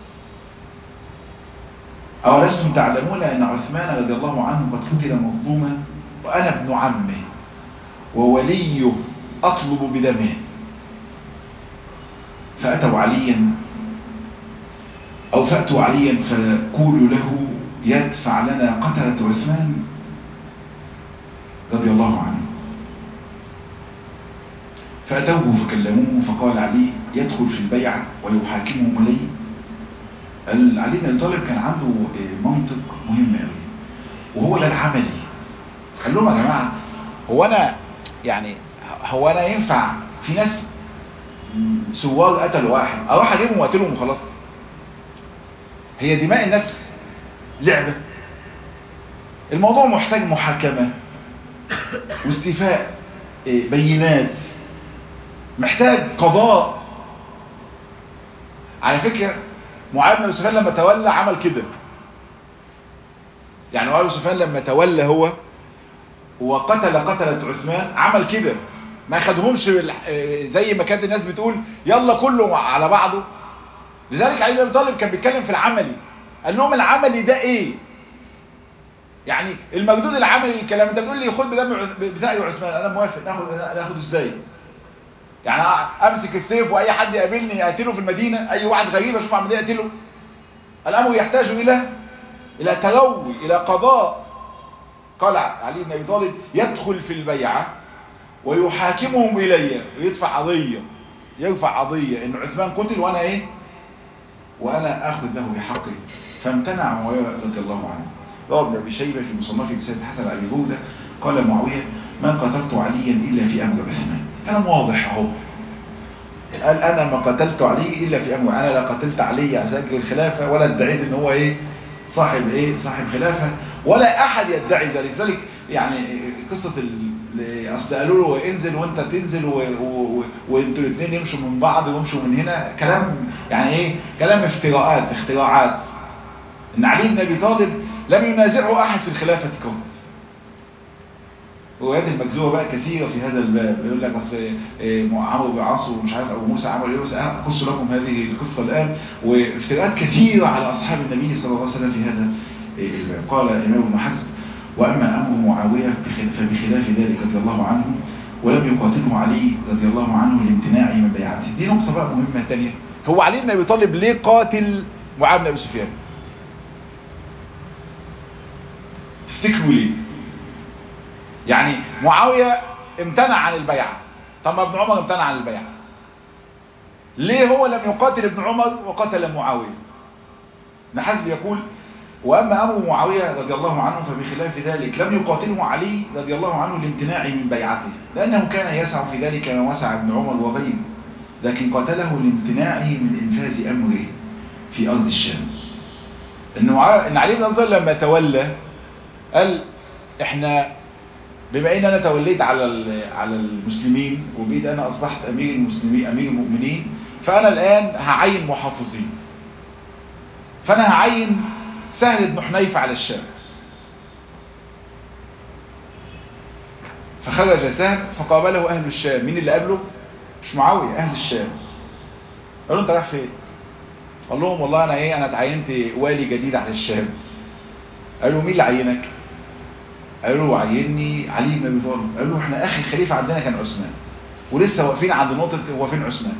أولستم تعلمون أن عثمان رضي الله عنه قد قتل مظلوما وأنا ابن عمه ووليه أطلب بدمه فأتوا عليا أو فأتوا عليا فقولوا له يدفع لنا قتلة عثمان رضي الله عنه فأتوه فكلموه فقال علي يدخل في البيعة ويحاكمهم لي علي بن طالب كان عنده منطق مهم قوي وهو ده العملي قال لهم يا جماعة هو أنا يعني هو أنا ينفع في ناس سوار قتلوا واحد أروح أجيبهم وأقتلهم وخلاص هي دماء الناس لعبة الموضوع محتاج محاكمة واستيفاء بينات محتاج قضاء على فكرة معاذ بن سفيان لما تولى عمل كده يعني معاذ بن سفيان لما تولى هو وقتل قتلة عثمان عمل كده ما خدهمش زي ما كانت الناس بتقول يلا كله على بعضه لذلك علي بن ابي طالب كان بيتكلم في العملي قال لهم العملي ده ايه يعني المردود العملي الكلام انت بتقول لي خد بدم بتاعي عثمان انا موافق ناخد ناخد ازاي يعني امسك السيف واي حد يقابلني اقتله في المدينه اي واحد غريب اشوف عمليه اقتله الامر يحتاج الى الى تروي الى قضاء قال علي بن ابي طالب يدخل في البيعة ويحاكمهم الي ويدفع قضية يرفع قضية ان عثمان قتل وانا ايه وانا اخذ له بحقه فامتنع معاوية رضي الله عنه روى ابن ابي شيبة في مصنف سيد حسن ابي بودة قال معاوية ما قتلت عليا الا في امر عثمان كلام واضح اهو قال انا ما قتلت علي الا في امر انا لا قتلت علي عشان اجل الخلافة ولا ادعيت ان هو ايه صاحب ايه صاحب خلافة ولا احد يدعي ذلك ذلك يعني قصة ال... اصل قالوا له انزل وانت تنزل و... و... وانتوا الاثنين يمشوا من بعض ويمشوا من هنا كلام يعني ايه كلام افتراءات اختراعات ان علي بن ابي طالب لم ينازعه احد في الخلافة قط روايات المكذوبه بقى كثيره في هذا الباب يقول لك اصل عمرو بن العاص ومش عارف ابو موسى عمل ايه اقص لكم هذه القصه الان وافتراءات كثيره على اصحاب النبي صلى الله عليه وسلم في هذا الباب قال امام ابن حزم واما امر معاويه فبخلاف ذلك رضي الله عنه ولم يقاتله علي رضي الله عنه لامتناعه من بيعته دي نقطه بقى مهمه ثانيه هو علي بن ابي طالب ليه قاتل معاويه بن ابي سفيان تفتكروا ليه يعني معاوية امتنع عن البيعة طب ما ابن عمر امتنع عن البيعة ليه هو لم يقاتل ابن عمر وقتل معاوية ابن حزم يقول وأما أمر معاوية رضي الله عنه فبخلاف ذلك لم يقاتله علي رضي الله عنه لامتناعه من بيعته لأنه كان يسع في ذلك ما وسع ابن عمر وغيره لكن قاتله لامتناعه من إنفاذ أمره في أرض الشام إن علي بن أبي لما تولى قال احنا بما ان انا توليت على على المسلمين وبقيت انا اصبحت امير المسلمين امير المؤمنين فانا الان هعين محافظين فانا هعين سهل بن حنيفه على الشام فخرج سهل فقابله اهل الشام مين اللي قابله مش معاويه اهل الشام قالوا انت رايح فين قال لهم والله انا ايه انا اتعينت والي جديد على الشام قالوا مين اللي عينك قالوا له عيني علي بن ابي طالب قالوا له احنا اخر خليفه عندنا كان عثمان ولسه واقفين عند نقطه هو فين عثمان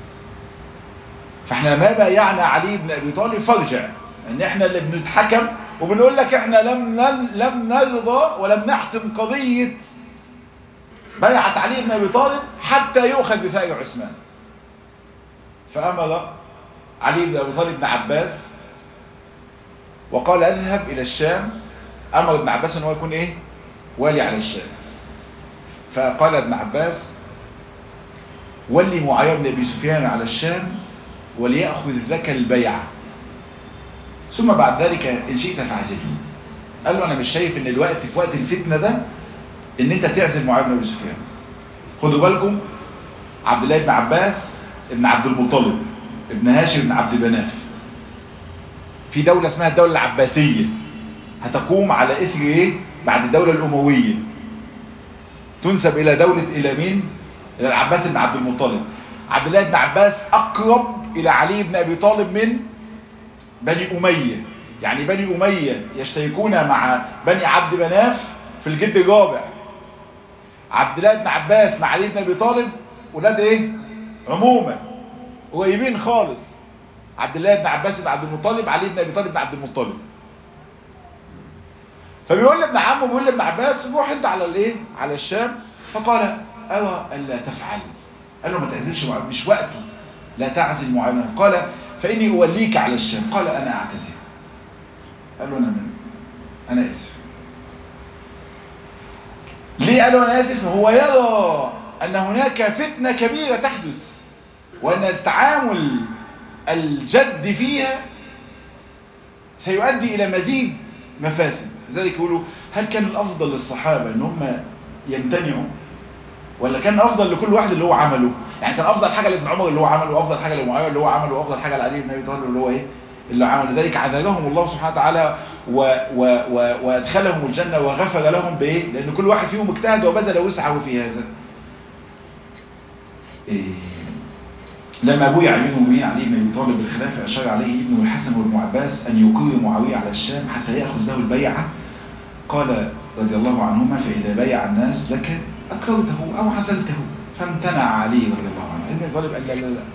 فاحنا ما بايعنا علي بن ابي طالب فارجع ان احنا اللي بنتحكم وبنقول لك احنا لم لم, لم نرضى ولم نحسم قضيه بيعه علي بن ابي طالب حتى يؤخذ بثأر عثمان فامر علي بن ابي طالب بن عباس وقال اذهب الى الشام امر ابن عباس ان هو يكون ايه والي على الشام فقال ابن عباس ولي معاويه بن ابي سفيان على الشام وليأخذ لك البيعة ثم بعد ذلك ان شئت فاعزلني قال له انا مش شايف ان الوقت في وقت الفتنة ده ان انت تعزل معاويه بن ابي سفيان خدوا بالكم عبد الله بن عباس ابن عبد المطلب ابن هاشم بن عبد مناف في دولة اسمها الدولة العباسية هتقوم على اثر ايه بعد الدولة الاموية تنسب الى دولة الى مين الى العباس بن عبد المطلب عبد الله بن عباس اقرب الى علي بن ابي طالب من بني امية يعني بني امية يشتركون مع بني عبد مناف في الجد الرابع عبد الله بن عباس مع علي بن ابي طالب ولاد ايه عمومة قريبين خالص عبد الله بن عباس بن عبد المطلب علي بن ابي طالب بن عبد المطلب فبيقول لابن عمه بيقول لابن عباس روح انت على الايه على الشام فقال ارى الا تفعل قال له ما تعزلش معاويه مش وقته لا تعزل معاويه قال فاني اوليك على الشام قال انا اعتذر قال له انا من انا اسف ليه قال له انا اسف هو يرى ان هناك فتنه كبيره تحدث وان التعامل الجد فيها سيؤدي الى مزيد مفاسد لذلك يقولوا هل كان الافضل للصحابة ان هم يمتنعوا ولا كان افضل لكل واحد اللي هو عمله يعني كان افضل حاجة لابن عمر اللي هو عمله وافضل حاجة لمعاوية اللي هو عمله وافضل حاجة لعلي بن ابي طالب اللي هو ايه اللي عمل لذلك عذبهم الله سبحانه وتعالى و و و وادخلهم الجنة وغفر لهم بايه لان كل واحد فيهم اجتهد وبذل وسعه في هذا إيه لما ابويا امير المؤمنين علي بن ابي طالب بالخلافه اشار عليه ابنه الحسن وابن عباس ان يقر معاويه على الشام حتى ياخذ له البيعه قال رضي الله عنهما فاذا بايع الناس لك اكرمته او عزلته فامتنع علي رضي الله عنه ابن ابي طالب قال لا لا لا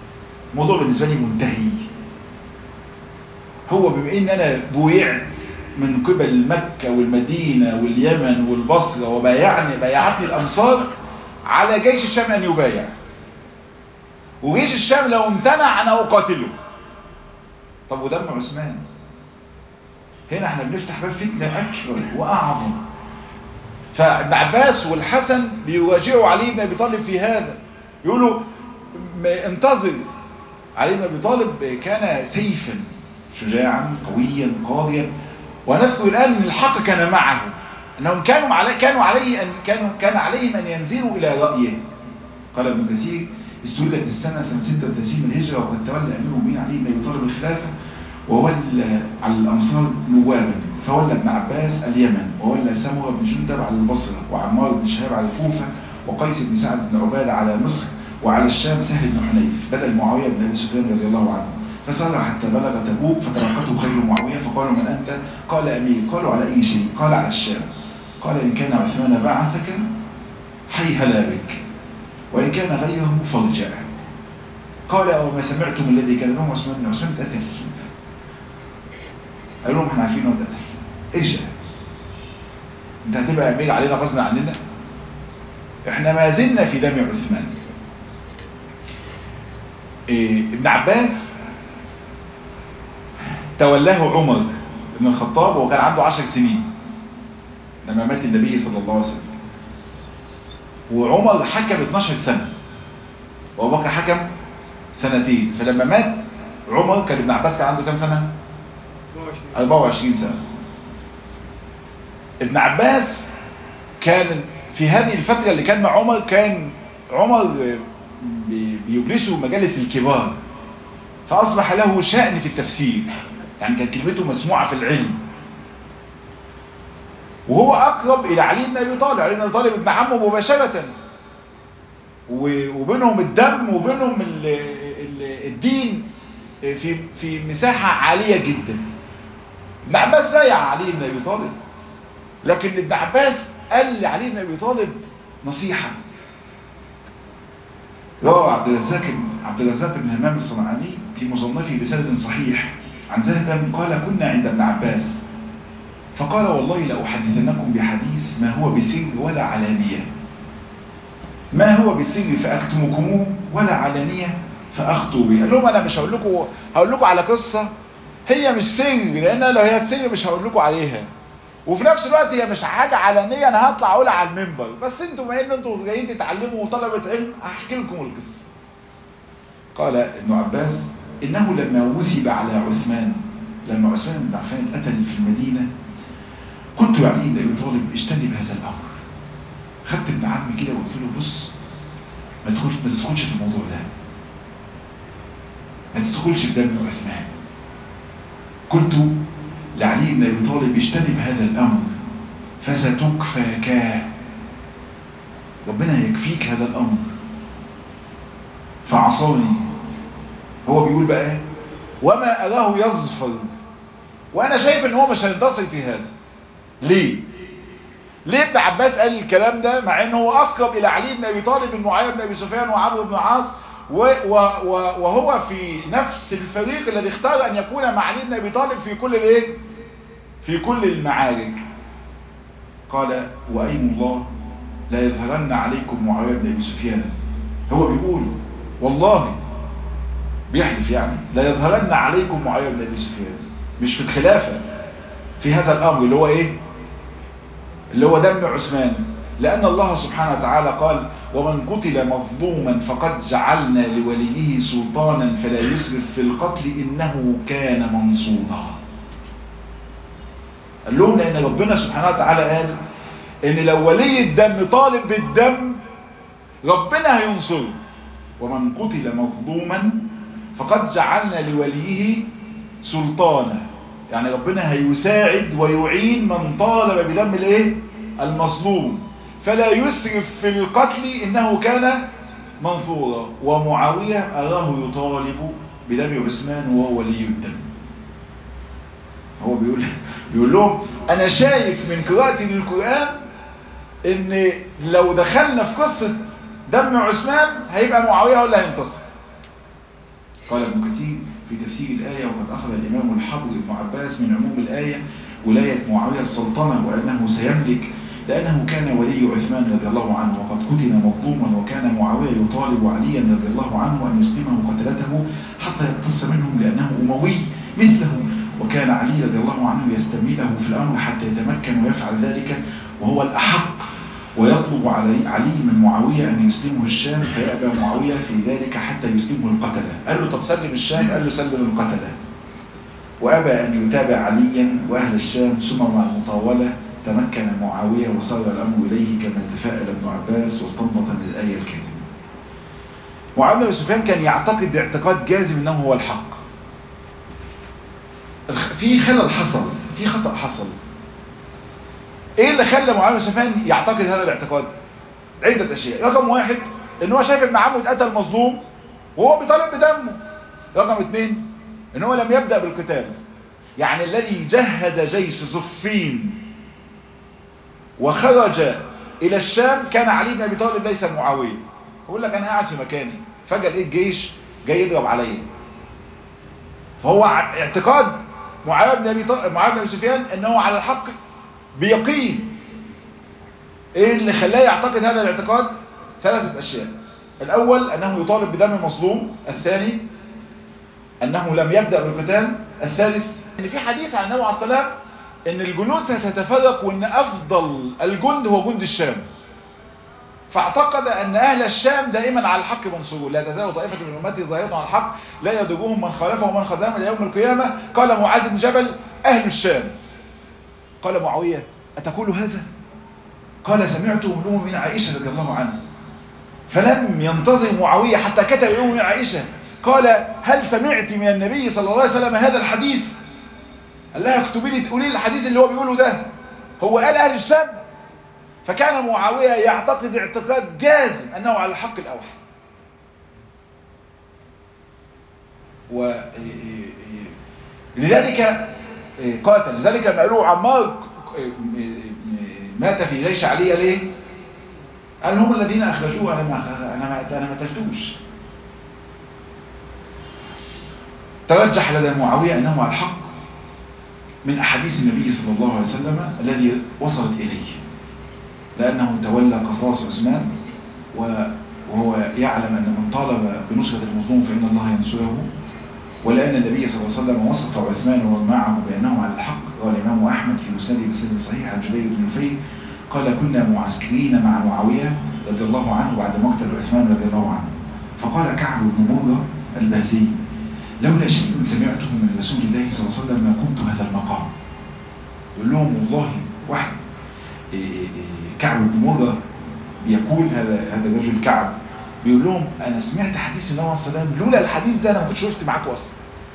الموضوع بالنسبه لي منتهي هو بما ان انا بويعت من قبل مكة والمدينة واليمن والبصرة وبايعني بايعتني الأمصار على جيش الشام أن يبايع وجيش الشام لو امتنع أنا أقاتله طب ودم عثمان هنا احنا بنفتح باب فتنة أكبر وأعظم فابن عباس والحسن بيواجهوا علي بن أبي طالب في هذا يقولوا انتظر علي بن أبي طالب كان سيفا شجاعا قويا قاضيا ونذكر الآن أن الحق كان معه أنهم كانوا عليه كانوا عليه أن كانوا كان عليهم أن ينزلوا إلى رأيه قال ابن كثير استولت السنة سنة 36 من الهجرة وقد تولى أمير المؤمنين علي بن أبي طالب الخلافة وولى على الأمصار نوابا فولى ابن عباس اليمن وولى سمرة بن جندب على البصرة وعمار بن شهاب على الكوفة وقيس بن سعد بن عبادة على مصر وعلى الشام سهل بن حنيف بدل معاوية بن أبي سفيان رضي الله عنه فسار حتى بلغ تبوك فتلقته خير معاوية فقالوا من أنت قال أمير قالوا على أي شيء قال على الشام قال إن كان عثمان بعثك حيهلا بك وإن كان غيره فارجع قال وما سمعتم الذي كان لهم عثمان عثمان اتقتل قالوا لهم احنا عارفين انه اتقتل ارجع انت هتبقى امير علينا غصب عننا احنا ما زلنا في دم عثمان إيه ابن عباس تولاه عمر بن الخطاب وكان عنده عشر سنين لما مات النبي صلى الله عليه وسلم وعمر حكم 12 سنة وابو بكر حكم سنتين فلما مات عمر كان ابن عباس كان عنده كام سنة 24 سنة ابن عباس كان في هذه الفترة اللي كان مع عمر كان عمر بيجلسه مجالس الكبار فأصبح له شأن في التفسير يعني كان كلمته مسموعة في العلم وهو أقرب إلى علي بن أبي طالب علي بن أبي طالب ابن عمه مباشرة وبينهم الدم وبينهم ال ال الدين في في مساحة عالية جدا ابن عباس بايع علي بن أبي طالب لكن ابن عباس قال لعلي بن أبي طالب نصيحة روى عبد الرزاق عبد الرزاق بن همام الصنعاني في مصنفه بسند صحيح عن زهد قال كنا عند ابن عباس فقال والله لأحدثنكم بحديث ما هو بسر ولا علانية ما هو بسر فأكتمكموه ولا علانية فأخطوا به قال لهم أنا مش هقول لكم هقول لكم على قصة هي مش سر لأن لو هي سر مش هقول لكم عليها وفي نفس الوقت هي مش حاجة علانية أنا هطلع أقولها على المنبر بس أنتوا بما إن أنتوا جايين تتعلموا طلبة علم هحكي لكم القصة قال ابن عباس إنه لما وثب على عثمان لما عثمان بن عفان قتل في المدينة كنت يعني ابن ابي طالب اجتنب هذا الامر خدت ابن عمي كده وقلت له بص ما تدخلش ما تدخلش في الموضوع ده ما تدخلش في دم عثمان قلت لعلي بن ابي طالب اجتنب هذا الامر فستكفاكاه ربنا يكفيك هذا الامر فعصاني هو بيقول بقى وما اراه يظفر وانا شايف ان هو مش هينتصر في هذا ليه ليه ابن عباس قال الكلام ده مع انه هو اقرب الى علي بن ابي طالب من معاويه بن ابي سفيان وعمرو بن العاص وهو في نفس الفريق الذي اختار ان يكون مع علي بن ابي طالب في كل الايه في كل المعارك قال وايم الله لا يظهرن عليكم معاويه بن ابي سفيان هو بيقول والله بيحلف يعني لا يظهرن عليكم معاويه بن ابي سفيان مش في الخلافه في هذا الأمر اللي هو إيه اللي هو دم عثمان لأن الله سبحانه وتعالى قال ومن قتل مظلوما فقد جعلنا لوليه سلطانا فلا يسرف في القتل إنه كان منصورا قال لهم لأن ربنا سبحانه وتعالى قال إن لو ولي الدم طالب بالدم ربنا هينصره ومن قتل مظلوما فقد جعلنا لوليه سلطانا يعني ربنا هيساعد ويعين من طالب بدم الايه المظلوم فلا يسرف في القتل انه كان منصورا ومعاوية اراه يطالب بدم عثمان وهو ولي الدم هو بيقول بيقول لهم انا شايف من قراءتي للقرآن ان لو دخلنا في قصة دم عثمان هيبقى معاوية ولا هينتصر قال ابن كثير في تفسير الآية وقد أخذ الإمام الحبر بن عباس من عموم الآية ولاية معاوية السلطنة وأنه سيملك لأنه كان ولي عثمان رضي الله عنه وقد قتل مظلوما وكان معاوية يطالب عليا رضي الله عنه أن يسلمه قتلته حتى يقتص منهم لأنه أموي مثله وكان علي رضي الله عنه يستميله في الأمر حتى يتمكن ويفعل ذلك وهو الأحق ويطلب علي, علي من معاوية أن يسلمه الشام فيأبى معاوية في ذلك حتى يسلمه القتلة قال له طب سلم الشام قال له سلم القتلة وأبى أن يتابع عليا وأهل الشام ثم مع المطاولة تمكن معاوية وصار الأمر إليه كما تفاءل ابن عباس واستنبط من الآية الكريمة معاوية بن سفيان كان يعتقد اعتقاد جازم أنه هو الحق في خلل حصل في خطأ حصل ايه اللي خلى معاوية بن سفيان يعتقد هذا الاعتقاد عدة اشياء رقم واحد ان هو شايف ابن عمه اتقتل مظلوم وهو بيطالب بدمه رقم اثنين ان هو لم يبدأ بالقتال يعني الذي جهد جيش صفين وخرج الى الشام كان علي بن ابي طالب ليس معاوية يقول لك انا قاعد في مكاني فجأة لقيت الجيش جاي يضرب عليا فهو اعتقاد معاوية بن ابي طالب معاوية بن ابي سفيان انه على الحق بيقين ايه اللي خلاه يعتقد هذا الاعتقاد ثلاثة اشياء الاول انه يطالب بدم مظلوم الثاني انه لم يبدأ بالقتال الثالث ان في حديث عن النبي عليه الصلاة والسلام ان الجنود ستتفرق وان افضل الجند هو جند الشام فاعتقد ان اهل الشام دائما على الحق منصورون لا تزال طائفة من امتي ظاهرة على الحق لا يضرهم من خالفهم ومن خذلهم الى يوم القيامة قال معاذ بن جبل اهل الشام قال معاوية أتقول هذا قال سمعته من أم من عائشة رضي الله عنها فلم ينتظر معاوية حتى كتب أم من عائشة قال هل سمعت من النبي صلى الله عليه وسلم هذا الحديث قال لها اكتبي لي تقولي الحديث اللي هو بيقوله ده هو قال أهل الشام فكان معاوية يعتقد اعتقاد جازم أنه على الحق الأوحى و لذلك قاتل لذلك لما قالوا عمار مات في جيش علي ليه قال هم الذين اخرجوه انا ما انا ما انا ما قتلتوش ترجح لدى معاويه انه على الحق من احاديث النبي صلى الله عليه وسلم الذي وصلت اليه لانه تولى قصاص عثمان وهو يعلم ان من طالب بنصره المظلوم فان الله ينصره ولأن النبي صلى الله عليه وسلم وصف عثمان ومن معه بأنهم على الحق قال الإمام أحمد في مسنده بسند صحيح عن جبير بن نفيل قال كنا معسكرين مع معاوية رضي الله عنه بعد مقتل عثمان رضي الله عنه فقال كعب بن مرة البهزي لولا شيء سمعته من رسول الله صلى الله عليه وسلم ما كنت هذا المقام يقول لهم والله واحد كعب بن مرة يقول هذا هذا الرجل كعب بيقول لهم انا سمعت حديث النبي صلى الله عليه وسلم لولا الحديث ده انا ما كنتش شفت معاكم اصلا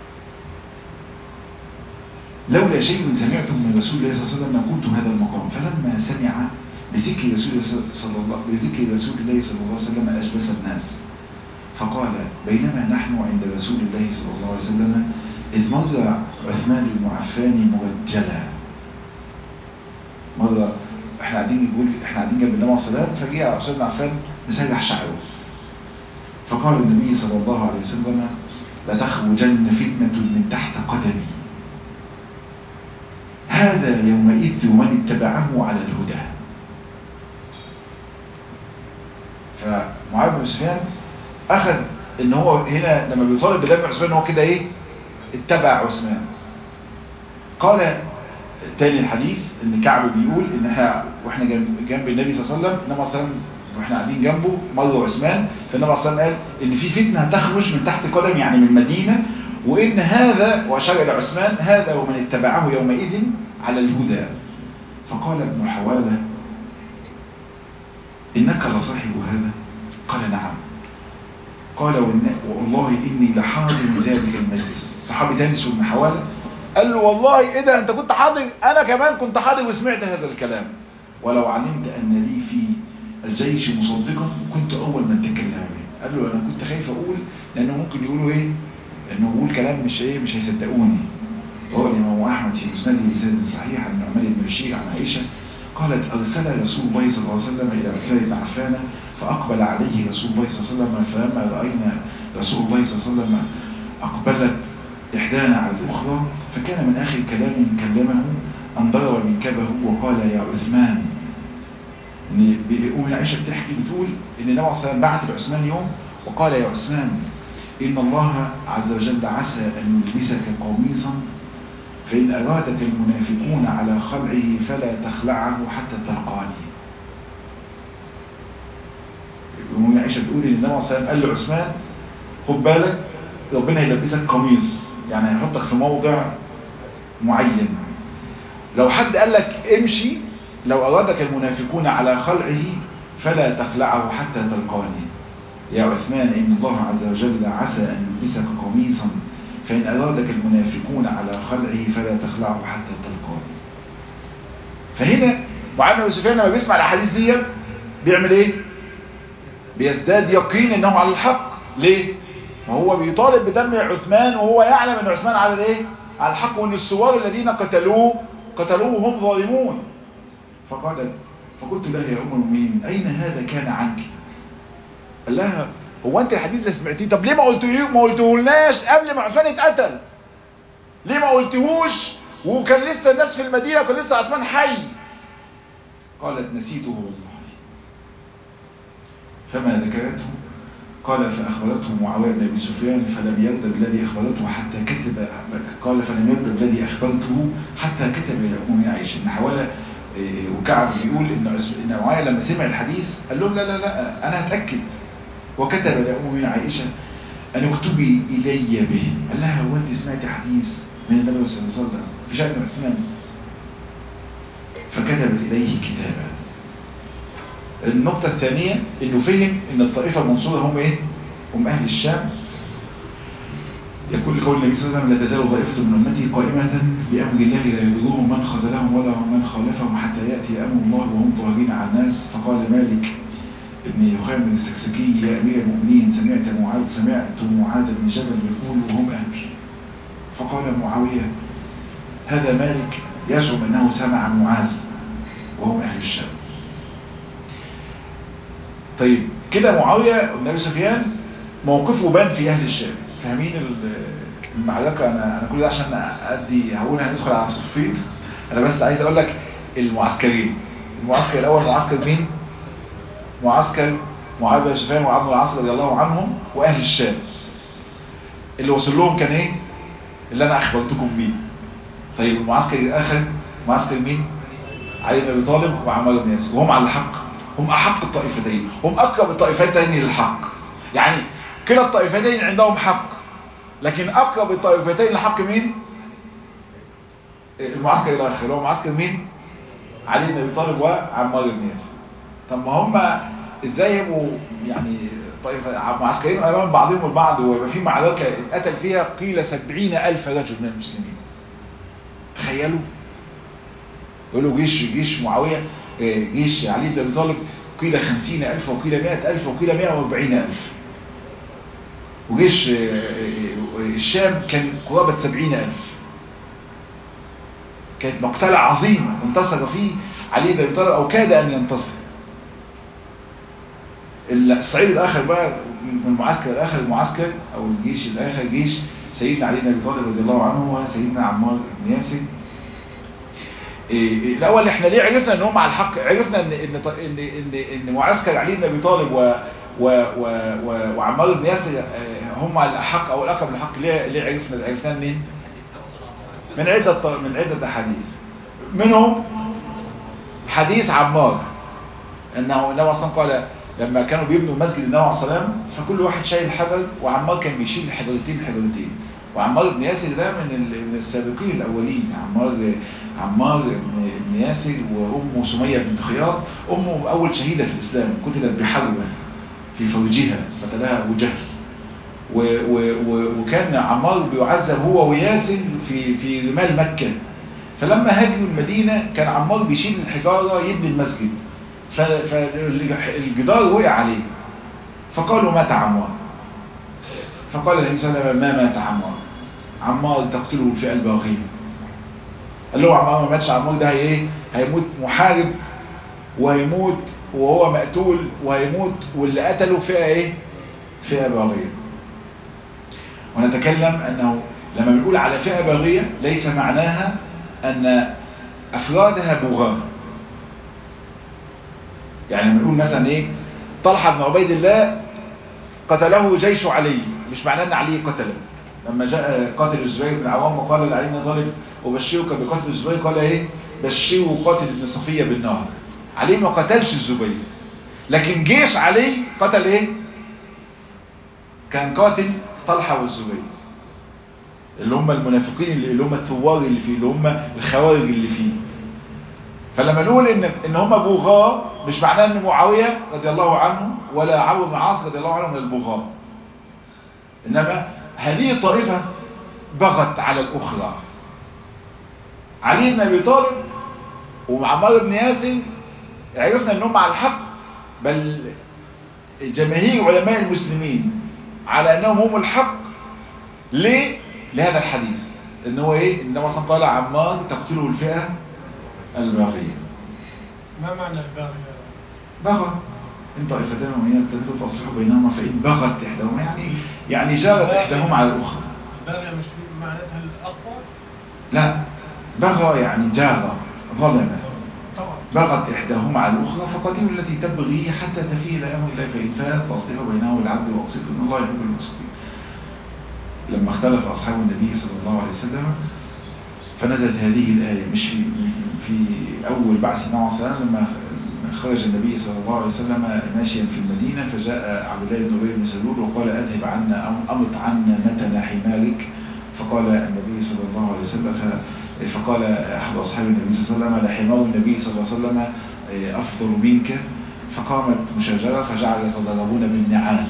لولا شيء سمعته من رسول الله صلى الله عليه وسلم ما كنت هذا المقام فلما سمع بذكر رسول الله صلى الله بذكر رسول الله صلى الله عليه وسلم اجلس الناس فقال بينما نحن عند رسول الله صلى الله عليه وسلم إذ مر عثمان بن عفان مرجلا مرة احنا قاعدين بيقول احنا قاعدين جنب النبي صلى الله عليه وسلم فجاء عثمان بن عفان مسرح شعره فقال النبي صلى الله عليه وسلم لتخرجن فتنة من تحت قدمي هذا يومئذ ومن اتبعه على الهدى فمعاذ بن سفيان اخذ ان هو هنا لما بيطالب بدم عثمان هو كده ايه اتبع عثمان قال تاني الحديث ان كعب بيقول ان احنا واحنا جنب النبي صلى الله عليه وسلم النبي صلى الله عليه وسلم واحنا قاعدين جنبه مر عثمان فالنبي صلى الله عليه وسلم قال ان في فتنه هتخرج من تحت قدم يعني من المدينه وان هذا واشار الى عثمان هذا ومن اتبعه يومئذ على الهدى فقال ابن حواله انك لصاحب هذا قال نعم قال والله اني لحاضر ذلك المجلس صحابي تاني اسمه ابن حواله قال له والله ايه ده انت كنت حاضر انا كمان كنت حاضر وسمعت هذا الكلام ولو علمت ان لي في الجيش مصدقا كنت اول من تكلم به قال له انا كنت خايف اقول لانه ممكن يقولوا ايه انه بقول كلام مش ايه مش هيصدقوني وهو الامام احمد في مسنده بسند صحيح عن نعمان بن بشير عن عائشه قالت ارسل رسول الله صلى الله عليه وسلم الى عثمان بن عفان فاقبل عليه رسول الله صلى الله عليه وسلم فلما راينا رسول الله صلى الله عليه وسلم اقبلت إحدانا على الأخرى فكان من آخر كلام كلمه أن ضرب منكبه وقال يا عثمان أم عائشة بتحكي بتقول إن النبي صلى الله عليه وسلم بعت لعثمان يوم وقال يا عثمان إن الله عز وجل عسى أن يلبسك قميصا فإن أرادك المنافقون على خلعه فلا تخلعه حتى تلقاني أم عائشة بتقول إن النبي صلى الله عليه وسلم قال لعثمان خد بالك ربنا هيلبسك قميص يعني هيحطك في موضع معين لو حد قال لك امشي لو أرادك المنافقون على خلعه فلا تخلعه حتى تلقاني يا عثمان إن الله عز وجل عسى أن يلبسك قميصا فإن أرادك المنافقون على خلعه فلا تخلعه حتى تلقاني فهنا معاذ بن سفيان لما بيسمع الأحاديث دي بيعمل إيه؟ بيزداد يقين إنه على الحق ليه؟ وهو بيطالب بدم عثمان وهو يعلم أن عثمان على الإيه؟ على الحق وأن الثوار الذين قتلوه قتلوه هم ظالمون فقالت فقلت له يا أم المؤمنين أين هذا كان عنك قال لها هو أنت الحديث ده سمعتيه طب ليه ما قلتيه ما قلتهولناش قبل ما عثمان اتقتل ليه ما قلتهوش وكان لسه الناس في المدينة وكان لسه عثمان حي قالت نسيته والله فما ذكرته قال فأخبرته معاوية بن أبي سفيان فلم يرد بالذي أخبرته حتى كتب قال فلم يرد بالذي أخبرته حتى كتب إلى أم عائشة إن حوالي وكعب بيقول إن إن معاوية لما سمع الحديث قال لهم لا لا لا أنا هتأكد وكتب إلى أم عائشة أن اكتبي إلي به قال لها هو أنت سمعت حديث من النبي صلى الله عليه وسلم في شأن عثمان فكتبت إليه كتابا النقطة الثانية انه فهم ان الطائفة المنصورة هم ايه هم اهل الشام يقول لقول النبي صلى الله عليه وسلم لا تزال طائفة من امتي قائمة بامر الله لا يضرهم من خذلهم ولا من خالفهم حتى يأتي امر الله وهم ظاهرين على الناس فقال مالك ابن يخيم السكسكي يا امير المؤمنين سمعت معاذ سمعت معاذ بن جبل يقول وهم اهل فقال معاوية هذا مالك يزعم انه سمع معاذ وهم اهل الشام طيب كده معاوية والنبي سفيان موقفه بان في اهل الشام فاهمين المعركة انا انا كل ده عشان ادي هقول هندخل على الصفين انا بس عايز اقول لك المعسكرين المعسكر الاول معسكر مين معسكر معاوية بن سفيان وعبد العاص رضي الله عنهم واهل الشام اللي وصل لهم كان ايه اللي انا اخبرتكم بيه طيب المعسكر الاخر معسكر مين علي بن ابي طالب وعمار بن ياسر وهم على الحق هم أحق الطائفتين هم أقرب الطائفتين للحق يعني كلا الطائفتين عندهم حق لكن أقرب الطائفتين للحق مين المعسكر الآخر هو معسكر مين علي بن أبي طالب وعمار بن ياسر طب ما هم ازاي يبقوا يعني طائفة معسكرين أمام بعضهم البعض ويبقى في معركة اتقتل فيها قيل سبعين ألف رجل من المسلمين تخيلوا يقولوا جيش جيش معاوية جيش علي بن ابي طالب قيل خمسين ألف وقيل مائة ألف وقيل مائة واربعين ألف وجيش الشام كان قرابة سبعين ألف كانت مقتلة عظيمة انتصر فيه علي بن ابي طالب أو كاد أن ينتصر الصعيد الآخر بقى من المعسكر الآخر المعسكر أو الجيش الآخر جيش سيدنا علي بن ابي طالب رضي الله عنه وسيدنا عمار بن ياسر إيه الاول احنا ليه عرفنا ان هم على الحق عرفنا ان ان ان ان, إن معسكر علي بن ابي طالب و و و و وعمار بن ياسر هم على الحق او الاقرب للحق ليه ليه عرفنا عرفنا منين من عده من عده احاديث منهم حديث عمار انه النبي اصلا قال لما كانوا بيبنوا مسجد النبي عليه الصلاه والسلام فكل واحد شايل حجر وعمار كان بيشيل حجرتين حجرتين وعمار بن ياسر ده من السابقين الأولين عمار عمار بن ياسر وأمه سمية بنت خيار أمه أول شهيدة في الإسلام قتلت بحربة في فرجها قتلها أبو جهل و و و وكان عمار بيعذب هو وياسر في في رمال مكة فلما هاجروا المدينة كان عمار بيشيل الحجارة يبني المسجد فالجدار وقع عليه فقالوا مات عمار فقال النبي صلى الله عليه وسلم ما مات عمار عمار تقتله الفئة الباغية قال له عمار ما ماتش عمار ده ايه هيموت محارب وهيموت وهو مقتول وهيموت واللي قتله فئة ايه فئة باغية ونتكلم انه لما بنقول على فئة باغية ليس معناها أن أفرادها بغاة يعني لما نقول مثلا إيه طلحة بن عبيد الله قتله جيش علي مش معناه أن علي قتله لما جاء قاتل الزبير بن عوام وقال لعلي بن طالب أبشرك بقتل الزبير قال إيه بشروا قاتل ابن صفية بالنهر علي ما قتلش الزبير لكن جيش علي قتل إيه كان قاتل طلحة والزبير اللي هم المنافقين اللي هم الثوار اللي فيه اللي هم الخوارج اللي فيه فلما نقول ان ان هم بغاة مش معناه ان معاوية رضي الله عنه ولا عمرو بن العاص رضي الله عنه من البغاة انما هذه الطائفة بغت على الاخرى علي بن ابي طالب وعمار بن ياسر عرفنا انهم على الحق بل جماهير علماء المسلمين على انهم هم الحق ليه لهذا الحديث ان هو ايه انما صلى قال عمار تقتله الفئة الباغية ما معنى الباغي بغى ان طائفتان ومن يقتتلوا فاصلحوا بينهما فان بغت احداهما يعني يعني جارت احداهما على الاخرى الباغية مش معناتها الأقوى لا بغى يعني جار ظلم طبعا بغت إحداهما على الأخرى فقتلوا التي تبغي حتى تفيء إلى أمر الله فإن فاءت فأصلحوا بينه والعبد وأقسطوا إن الله يحب المقسطين لما اختلف أصحاب النبي صلى الله عليه وسلم فنزلت هذه الآية مش في, في أول بعث النبي صلى الله عليه وسلم لما خرج النبي صلى الله عليه وسلم ماشيا في المدينة فجاء عبد الله بن أبي بن سلول وقال أذهب عنا أو أمط عنا نتن حمارك فقال النبي صلى الله عليه وسلم ف- فقال أحد أصحاب النبي صلى الله عليه وسلم لحمار النبي صلى الله عليه وسلم أفضل منك فقامت مشاجرة فجعل يتضربون بالنعال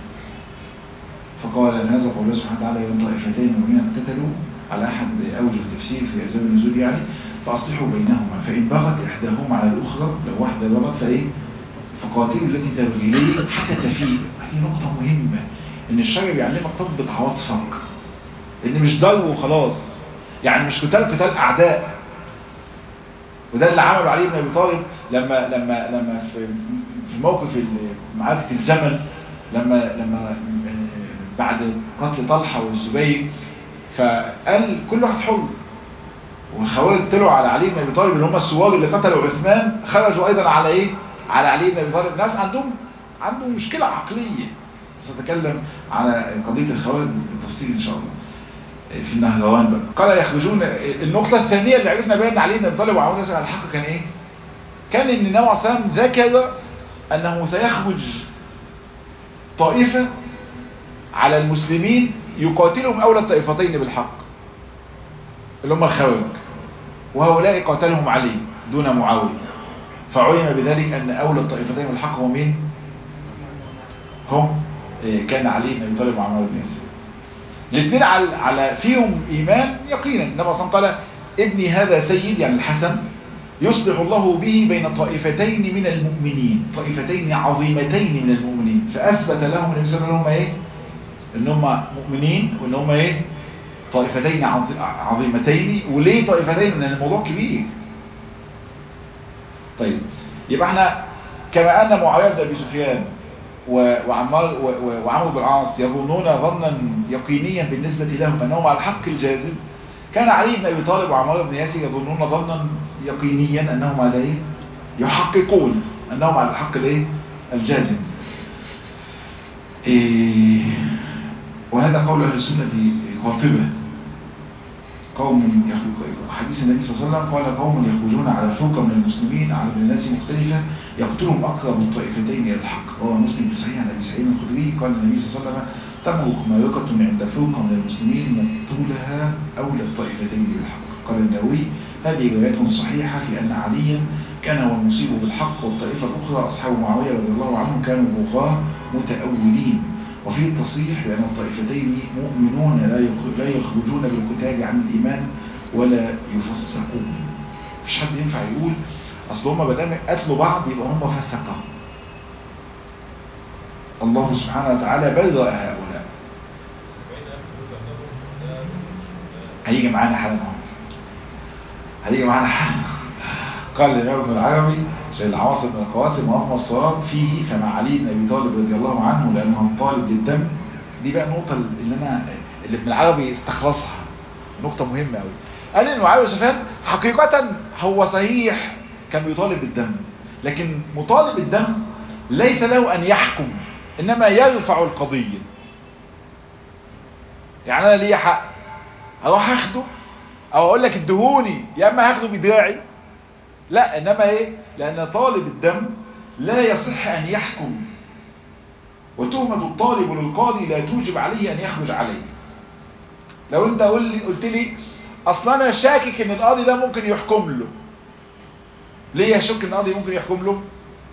فقال فنزل قول الله سبحانه وتعالى وإن طائفتين مؤمنين اقتتلوا على أحد أوجه التفسير في أسباب النزول يعني فأصلحوا بينهما فإن بغت إحداهما على الأخرى لو واحدة بغت فإيه فقاتلوا التي تبغي ليه حتى تفيء هذه نقطة مهمة إن الشرع بيعلمك تضبط عواطفك إن مش ضرب وخلاص يعني مش قتال قتال أعداء وده اللي عمله علي بن ابي طالب لما لما لما في في موقف ال- معركه الجمل لما لما آه، بعد قتل طلحه والزبير فقال كل واحد حر والخوارج طلعوا على علي بن ابي طالب اللي هم الثوار اللي قتلوا عثمان خرجوا ايضا على ايه على علي بن ابي طالب ناس عندهم عندهم مشكله عقليه سأتكلم على قضيه الخوارج بالتفصيل ان شاء الله في النهروان بقى قال يخرجون النقطة الثانية اللي عرفنا بقى ان علي بن ابي طالب وعمر ياسر على الحق كان ايه كان ان النبي عليه الصلاه والسلام ذكر انه سيخرج طائفة على المسلمين يقاتلهم اولى الطائفتين بالحق اللي هم الخوارج وهؤلاء قاتلهم علي دون معاوية فعلم بذلك ان اولى الطائفتين بالحق هم مين هم إيه، كان علي بن ابي طالب وعمر بن ياسر الاثنين على على فيهم ايمان يقينا النبي صلى الله عليه وسلم قال ابني هذا سيد يعني الحسن يصلح الله به بين طائفتين من المؤمنين طائفتين عظيمتين من المؤمنين فاثبت لهم النبي صلى الله عليه وسلم ايه ان هم مؤمنين وان هم ايه طائفتين عظ- عظيمتين وليه طائفتين لان الموضوع كبير طيب يبقى احنا كما ان معاويه بن ابي سفيان و- وعمار و- و- وعمرو بن العاص يظنون ظنا يقينيا بالنسبة لهم أنهم على الحق الجازم كان علي بن أبي طالب وعمار بن ياسر يظنون ظنا يقينيا أنهم على إيه؟ يحققون أنهم على الحق الإيه؟ الجازم إيه وهذا قول أهل السنة قاطبة قوم يخرج حديث النبي صلى الله عليه وسلم قال قوم يخرجون على فرقة من المسلمين على الناس مختلفة يقتلهم أقرب الطائفتين إلى الحق هو مسلم في صحيح عن أبي سعيد الخدري قال النبي صلى الله عليه وسلم تمرق مارقة عند فرقة من المسلمين مقتولها أولى الطائفتين بالحق قال النووي هذه رواية صحيحة في أن عليا كان هو المصيب بالحق والطائفة الأخرى أصحاب معاوية رضي الله عنهم كانوا بغاة متأولين وفي التصريح بأن الطائفتين مؤمنون لا يخ- لا يخرجون بالقتال عن الإيمان ولا يفسقون مفيش حد ينفع يقول أصل هم بدل قتلوا بعض يبقى هم فسقة الله سبحانه وتعالى برأ هؤلاء هيجي معانا حالا اهو هيجي معانا حالا قال الإمام ابن العربي شيء العواصم من القواسم وأما الصواب فيه فمع علي بن أبي طالب رضي الله عنه لأنه طالب للدم دي بقى النقطة اللي أنا اللي ابن العربي استخلصها نقطة مهمة قوي قال ان معاوية سفيان حقيقة هو صحيح كان بيطالب بالدم لكن مطالب بالدم ليس له ان يحكم انما يرفع القضية يعني انا ليا حق اروح اخده او اقول لك ادهوني يا اما هاخده بدراعي لا انما ايه لان طالب الدم لا يصح ان يحكم وتهمة الطالب للقاضي لا توجب عليه ان يخرج عليه لو انت قلت لي اصلا انا شاكك ان القاضي ده ممكن يحكم له ليه يشك ان القاضي ممكن يحكم له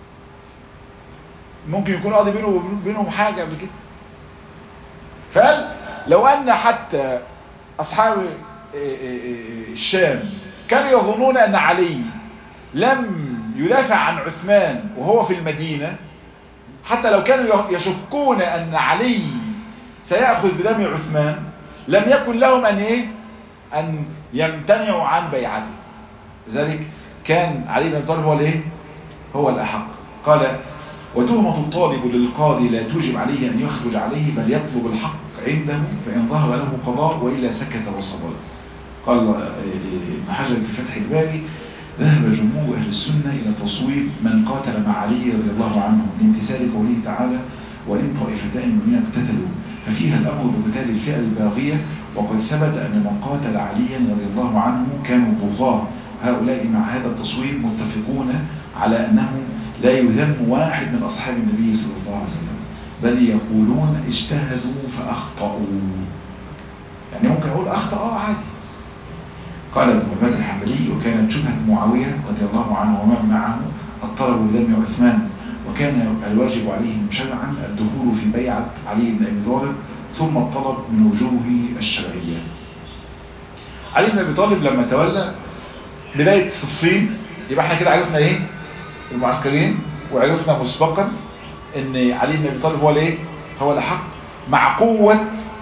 ممكن يكون قاضي بينه وبينهم حاجة قبل كده فقال لو ان حتى اصحاب الشام كانوا يظنون ان علي لم يدافع عن عثمان وهو في المدينة حتى لو كانوا يشكون ان علي سيأخذ بدم عثمان لم يكن لهم ان ايه ان يمتنعوا عن بيعته لذلك كان علي بن ابي طالب هو الايه هو الاحق قال وتهمة الطالب للقاضي لا توجب عليه ان يخرج عليه بل يطلب الحق عنده فان ظهر له قضاء والا سكت وصبر قال ابن حجر في فتح الباري ذهب جمهور أهل السنة إلى تصويب من قاتل مع علي رضي الله عنه لامتثال قوله تعالى وإن طائفتان مؤمنين اقتتلوا ففيها الأمر بقتال الفئة الباغية وقد ثبت أن من قاتل عليا رضي الله عنه كانوا بغاة هؤلاء مع هذا التصويب متفقون على أنه لا يذم واحد من أصحاب النبي صلى الله عليه وسلم بل يقولون اجتهدوا فأخطأوا يعني ممكن أقول أخطأ عادي قال ابن عباد الحنبلي وكانت شبهة معاوية رضي الله عنه ومن معه الطلب بذم عثمان وكان الواجب عليهم شرعا الدخول في بيعة علي بن أبي طالب ثم الطلب من وجوه الشرعية علي بن أبي طالب لما تولى بداية صفين يبقى احنا كده عرفنا ايه المعسكرين وعرفنا مسبقا ان علي بن أبي طالب هو الايه هو الحق مع قوة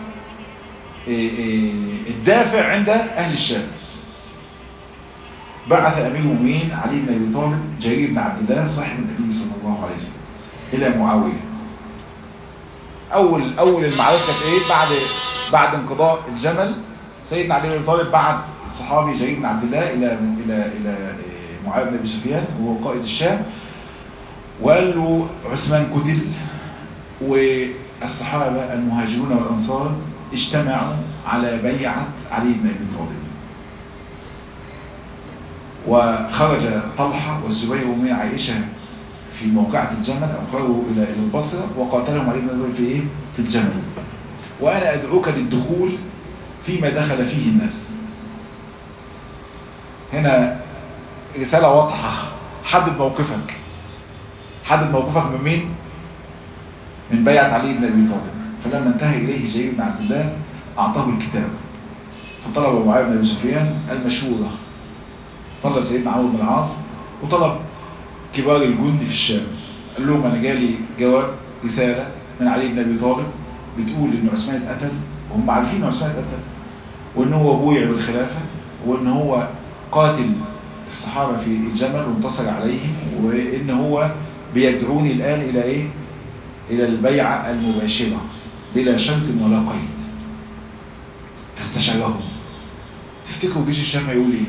الدافع عند أهل الشام بعث أمير المؤمنين علي بن أبي طالب جرير بن عبد الله صاحب النبي صلى الله عليه وسلم إلى معاوية أول أول المعركة كانت إيه بعد بعد انقضاء الجمل سيدنا علي بن أبي طالب بعت الصحابي جرير بن عبد الله إلى إلى إلى معاوية بن أبي سفيان وهو قائد الشام وقال له عثمان قتل والصحابة المهاجرون والأنصار اجتمعوا على بيعة علي بن أبي طالب وخرج طلحة والزبير ومن عائشة في موقعة الجمل أو خرجوا إلى إلى البصرة وقاتلهم علي بن أبي طالب في إيه؟ في الجمل وأنا أدعوك للدخول فيما دخل فيه الناس هنا رسالة واضحة حدد موقفك حدد موقفك من مين؟ من بيعة علي بن أبي طالب فلما انتهى إليه جرير بن عبد الله أعطاه الكتاب فطلب معاوية بن أبي سفيان المشورة طلب سيدنا عمرو بن العاص وطلب كبار الجند في الشام قال لهم أنا جالي جواب رسالة من علي بن أبي طالب بتقول إن عثمان اتقتل وهم عارفين إن عثمان اتقتل وإن هو بويع بالخلافة وإن هو قاتل الصحابة في الجمل وانتصر عليهم وإن هو بيدعوني الآن إلى إيه؟ إلى البيعة المباشرة بلا شرط ولا قيد فاستشارهم تفتكروا جيش الشام هيقول ايه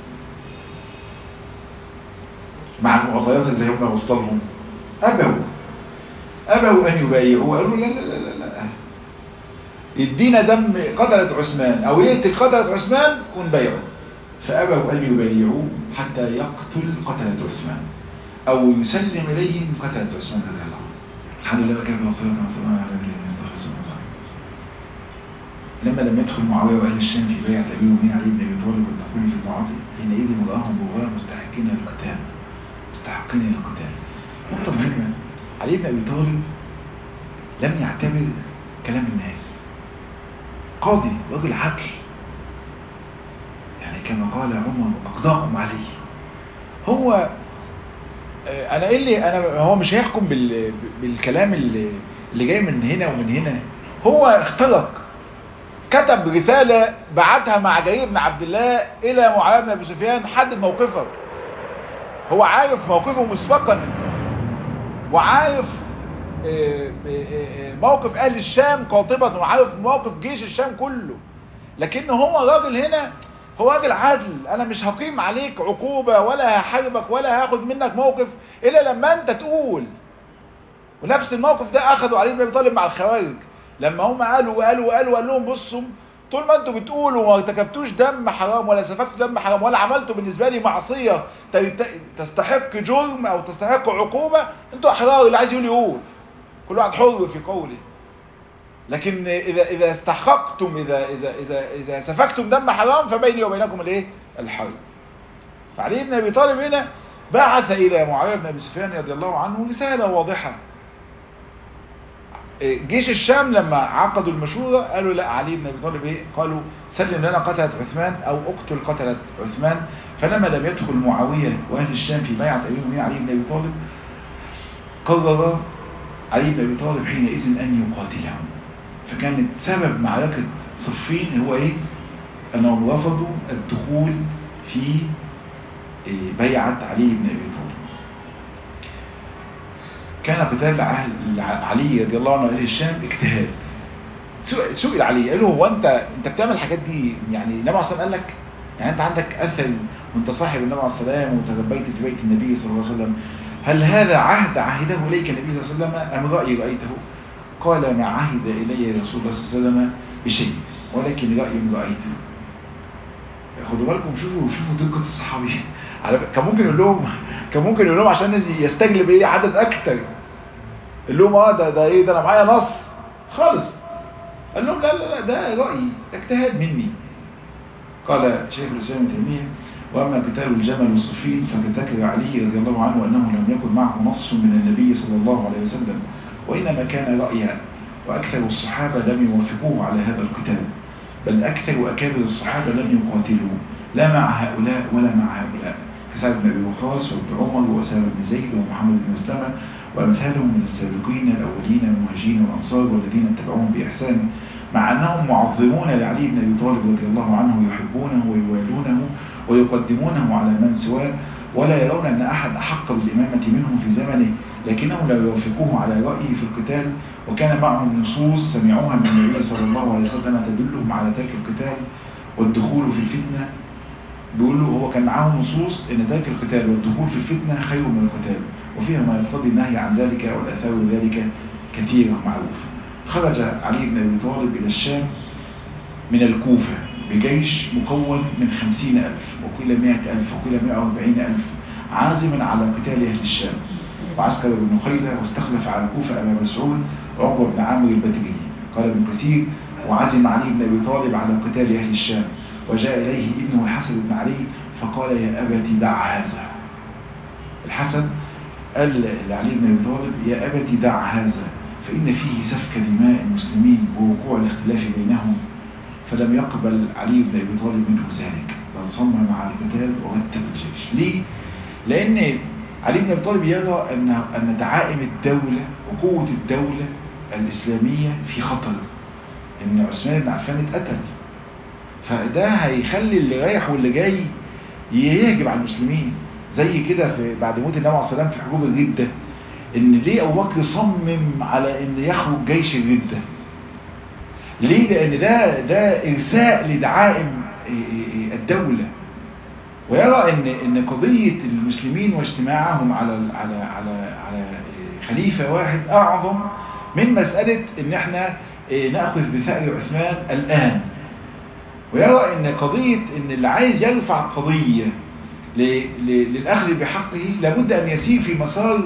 مع المعطيات اللي هم وصلهم ابوا ابوا ان يبايعوا قالوا لا لا لا لا لا يدينا دم قتلة عثمان او يقتل قتلة عثمان ونبايعه فابوا ان يبايعوا حتى يقتل قتلة عثمان او يسلم اليهم قتلة عثمان رضي الله عنه الحمد لله كان وصلنا وصلنا على نبينا استغفر الله لما لم يدخل معاوية وأهل الشام في بيعة أبي ومين علي بن أبي طالب والدخول في طاعته حينئذ وضعهم بغاة مستحقين للقتال مستحقين للقتال نقطة مهمة علي بن أبي طالب لم يعتبر كلام الناس قاضي رجل عدل يعني كما قال عمر أقضاكم عليه هو انا ايه اللي انا هو مش هيحكم بال... بالكلام اللي, اللي جاي من هنا ومن هنا هو اختلق كتب رسالة بعتها مع جرير بن عبد الله الى معاوية بن ابي سفيان حدد موقفك هو عارف موقفه مسبقا وعارف آه، آه، موقف اهل الشام قاطبة وعارف موقف جيش الشام كله لكن هو راجل هنا هو راجل عدل انا مش هقيم عليك عقوبة ولا هحاربك ولا هاخد منك موقف الا لما انت تقول ونفس الموقف ده اخذوا علي بن ابي طالب مع الخوارج لما هم قالوا وقالوا وقالوا وقال لهم بصوا طول ما انتوا بتقولوا وما ارتكبتوش دم حرام ولا سفكتوا دم حرام ولا عملتوا بالنسبه لي معصيه ت- تستحق جرم او تستحق عقوبه انتوا احرار اللي عايز يقول يقول كل واحد حر في قوله لكن اذا اذا استحققتم اذا اذا اذا اذا سفكتم دم حرام فبيني وبينكم الايه الحرب فعلي بن ابي طالب هنا بعث الى معاويه بن ابي سفيان رضي الله عنه رساله واضحه جيش الشام لما عقدوا المشورة قالوا لا علي بن ابي طالب ايه قالوا سلم لنا قتلة عثمان او اقتل قتلة عثمان فلما لم يدخل معاوية واهل الشام في بيعة امير المؤمنين علي بن ابي طالب قرر علي بن ابي طالب حينئذ ان يقاتلهم فكانت سبب معركة صفين هو ايه انهم رفضوا الدخول في إيه، بيعة علي بن ابي طالب كان قتال أهل علي رضي الله عنه أهل الشام اجتهاد سئل- سئل علي قال له هو انت انت بتعمل الحاجات دي يعني النبي عليه الصلاه والسلام قال لك يعني انت عندك اثر وانت صاحب النبي عليه الصلاه والسلام وتربيت في بيت النبي صلى الله عليه وسلم هل هذا عهد عهده اليك النبي صلى الله عليه وسلم ام راي رايته؟ قال ما عهد الي رسول الله صلى الله عليه وسلم بشيء ولكن راي رايته خدوا بالكم شوفوا شوفوا دقه الصحابي على فكرة كان ممكن يقول لهم كان ممكن يقول لهم عشان يستجلب ايه عدد اكتر قال لهم اه ده ده ايه ده انا معايا نص خالص قال لهم لا لا لا ده رايي ده اجتهاد مني قال شيخ الاسلام ابن تيميه واما قتال الجمل والصفين فقد ذكر علي رضي الله عنه انه لم يكن معه نص من النبي صلى الله عليه وسلم وانما كان رايا واكثر الصحابه لم يوافقوه على هذا القتال بل اكثر واكابر الصحابه لم يقاتلوا لا مع هؤلاء ولا مع هؤلاء كسعد بن ابي وقاص وابن عمر واسامه بن زيد ومحمد بن مسلمه وامثالهم من السابقين الاولين المهاجرين والانصار والذين اتبعوهم باحسان مع انهم معظمون لعلي بن ابي طالب رضي الله عنه يحبونه ويوالونه ويقدمونه على من سواه ولا يرون ان احد احق بالامامه منهم في زمنه لكنهم لا يوافقوه على رايه في القتال وكان معهم نصوص سمعوها من النبي صلى الله عليه وسلم تدلهم على ترك القتال والدخول في الفتنه بيقول له هو كان معاهم نصوص ان ترك القتال والدخول في الفتنه خير من القتال وفيها ما يقتضي النهي عن ذلك والاثار ذلك كثيره معروفه خرج علي بن ابي طالب الى الشام من الكوفه بجيش مكون من خمسين ألف وقيل مائة ألف وقيل مائة واربعين ألف عازما على قتال أهل الشام وعسكر بن نخيلة واستخلف على الكوفة أبا مسعود وعقبة بن عامر البدري قال ابن كثير وعزم علي بن أبي طالب على قتال أهل الشام وجاء إليه ابنه الحسن بن علي فقال يا أبت دع هذا الحسن قال لعلي بن أبي طالب يا أبت دع هذا فإن فيه سفك دماء المسلمين ووقوع الاختلاف بينهم فلم يقبل علي بن أبي طالب منه ذلك بل صمم على القتال ورتب الجيش ليه؟ لأن علي بن أبي طالب يرى أن أن دعائم الدولة وقوة الدولة الإسلامية في خطر إن عثمان بن عفان اتقتل فده هيخلي اللي رايح واللي جاي يهجم على المسلمين زي كده في بعد موت النبي عليه الصلاه والسلام في حروب الردة ان ليه ابو بكر صمم على ان يخرج جيش الردة ليه لان ده ده ارساء لدعائم الدولة ويرى ان ان قضية المسلمين واجتماعهم على على على على خليفة واحد اعظم من مسألة ان احنا نأخذ بثأر عثمان الان ويرى ان قضية ان اللي عايز يرفع قضية للأخذ بحقه لابد أن يسير في مسار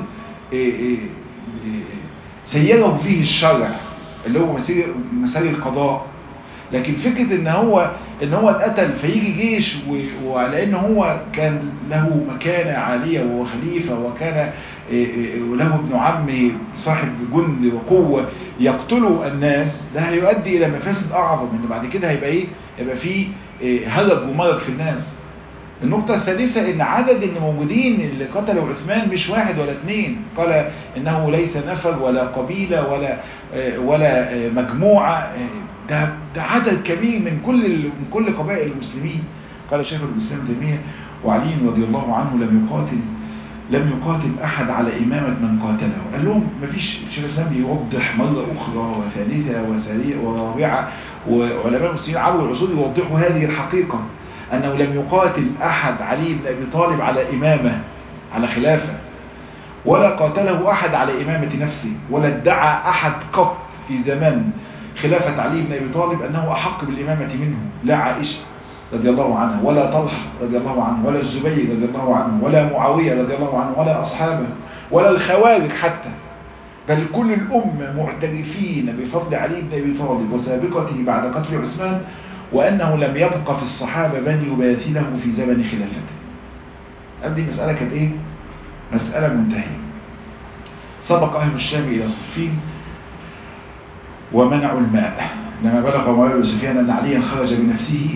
سيره فيه الشرع اللي هو مسار القضاء لكن فكرة ان هو ان هو اتقتل فيجي جيش وعلى ان هو كان له مكانة عالية وهو خليفة وكان له ابن عمه صاحب جند وقوة يقتلوا الناس ده هيؤدي الى مفاسد اعظم ان بعد كده هيبقى ايه يبقى فيه هرج ومرج في الناس النقطة الثالثة ان عدد اللي موجودين اللي قتلوا عثمان مش واحد ولا اثنين قال انه ليس نفر ولا قبيلة ولا ولا مجموعة ده, ده عدد كبير من كل من كل قبائل المسلمين قال شيخ الاسلام تيمية وعلي رضي الله عنه لم يقاتل لم يقاتل أحد على إمامة من قاتله قال لهم مفيش الشيخ الإسلام يوضح مرة أخرى وثالثة وسريع ورابعة وعلماء المسلمين عبر العصور يوضحوا هذه الحقيقة أنه لم يقاتل أحد علي بن أبي طالب على إمامة على خلافة ولا قاتله أحد على إمامة نفسه ولا ادعى أحد قط في زمان خلافة علي بن أبي طالب أنه أحق بالإمامة منه لا عائشة رضي الله عنها ولا طلحة رضي الله عنه ولا الزبير رضي الله عنه ولا معاوية رضي الله عنه ولا أصحابه ولا الخوارج حتى بل كل الأمة معترفين بفضل علي بن أبي طالب وسابقته بعد قتل عثمان وأنه لم يبق في الصحابة من يباثله في زمن خلافته هذه مسألة كانت إيه؟ مسألة منتهية سبق أهل الشام إلى صفين ومنعوا الماء لما بلغ معاوية بن سفيان أن عليا خرج بنفسه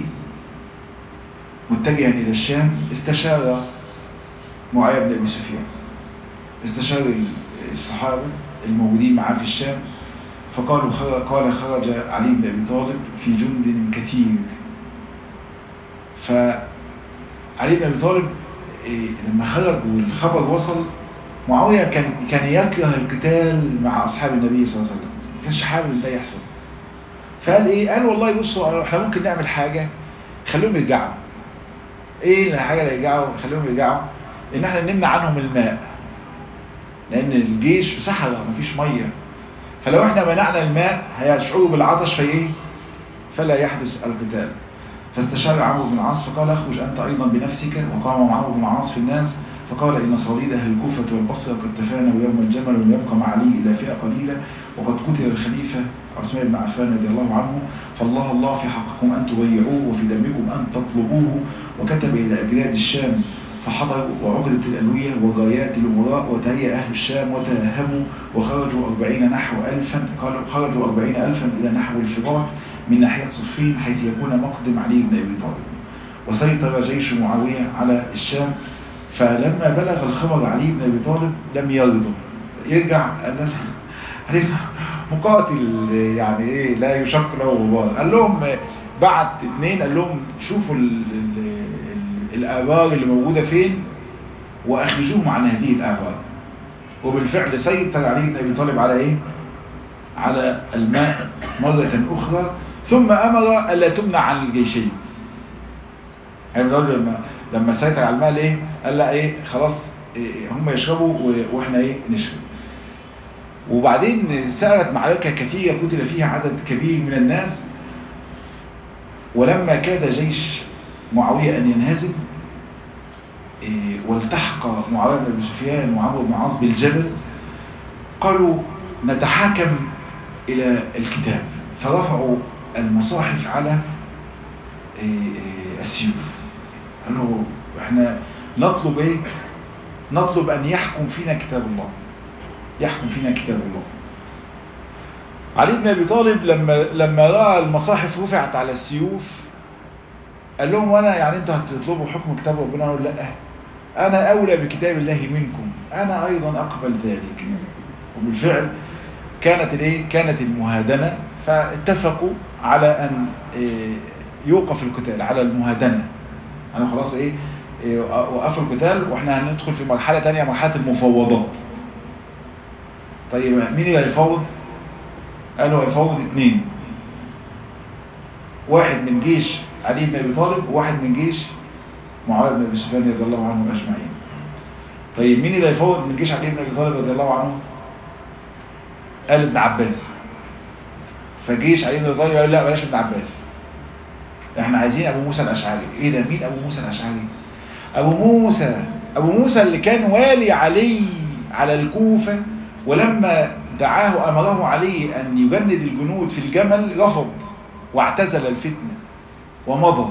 متجها إلى الشام استشار معاوية بن أبي سفيان استشار الصحابة الموجودين معاه في الشام فقالوا خرج قال خرج علي بن أبي طالب في جند كثير فعلي بن أبي طالب لما خرج والخبر وصل معاوية كان كان يكره القتال مع أصحاب النبي صلى الله عليه وسلم ما كانش حابب ده يحصل فقال ايه قال والله بصوا احنا ممكن نعمل حاجة خليهم يرجعوا ايه الحاجة اللي يرجعوا خليهم يرجعوا ان احنا نمنع عنهم الماء لان الجيش في صحراء مفيش مية فلو احنا منعنا الماء هيشعروا بالعطش في ايه فلا يحدث القتال فاستشار عمرو بن العاص فقال اخرج انت ايضا بنفسك وقام عمرو بن العاص في الناس فقال إن صليد أهل الكوفة والبصرة قد تفانوا يوم الجمل ولم يبقى مع علي إلا فئة قليلة وقد قتل الخليفة عثمان بن عفان رضي الله عنه فالله الله في حقكم أن تضيعوه وفي دمكم أن تطلبوه وكتب إلى أجناد الشام فحضروا وعقدت الألوية وغايات الأمراء وتهيأ أهل الشام وتهموا وخرجوا أربعين نحو ألفا قالوا خرجوا أربعين ألفا إلى نحو الفرات من ناحية صفين حيث يكون مقدم علي بن أبي طالب وسيطر جيش معاوية على الشام فلما بلغ الخبر علي بن أبي طالب لم يرضى يرجع قال مقاتل يعني ايه لا يشق له غبار قال لهم بعت اثنين قال لهم شوفوا ال ال ال الآبار اللي موجودة فين وأخرجوهم عن هذه الآبار وبالفعل سيطر علي بن أبي طالب على ايه على الماء مرة أخرى ثم أمر ألا تمنع عن الجيشين يعني لما لما سيطر على الماء ايه قال لا ايه خلاص إيه هم يشربوا واحنا ايه نشرب وبعدين سألت معركة كثيرة قتل فيها عدد كبير من الناس ولما كاد جيش معاوية أن ينهزم إيه والتحق معاوية بن سفيان وعمرو بن عاص بالجبل قالوا نتحاكم إلى الكتاب فرفعوا المصاحف على إيه السيوف قالوا احنا نطلب ايه نطلب ان يحكم فينا كتاب الله يحكم فينا كتاب الله علي بن ابي طالب لما لما راى المصاحف رفعت على السيوف قال لهم وانا يعني انتوا هتطلبوا حكم كتاب ربنا قالوا لا انا اولى بكتاب الله منكم انا ايضا اقبل ذلك وبالفعل كانت الايه كانت المهادنه فاتفقوا على ان يوقف القتال على المهادنه انا خلاص ايه, إيه وقفوا القتال واحنا هندخل في مرحلة تانية مرحلة المفاوضات طيب مين اللي هيفاوض قالوا هيفاوض اتنين واحد من جيش علي بن ابي طالب وواحد من جيش معاويه بن ابي سفيان رضي الله عنهم اجمعين طيب مين اللي هيفاوض من جيش علي بن ابي طالب رضي الله عنه قال ابن عباس فجيش علي بن ابي طالب قال لا بلاش ابن عباس احنا عايزين ابو موسى الاشعري ايه ده مين ابو موسى الاشعري ابو موسى ابو موسى اللي كان والي علي على الكوفة ولما دعاه امره علي ان يجند الجنود في الجمل رفض واعتزل الفتنة ومضى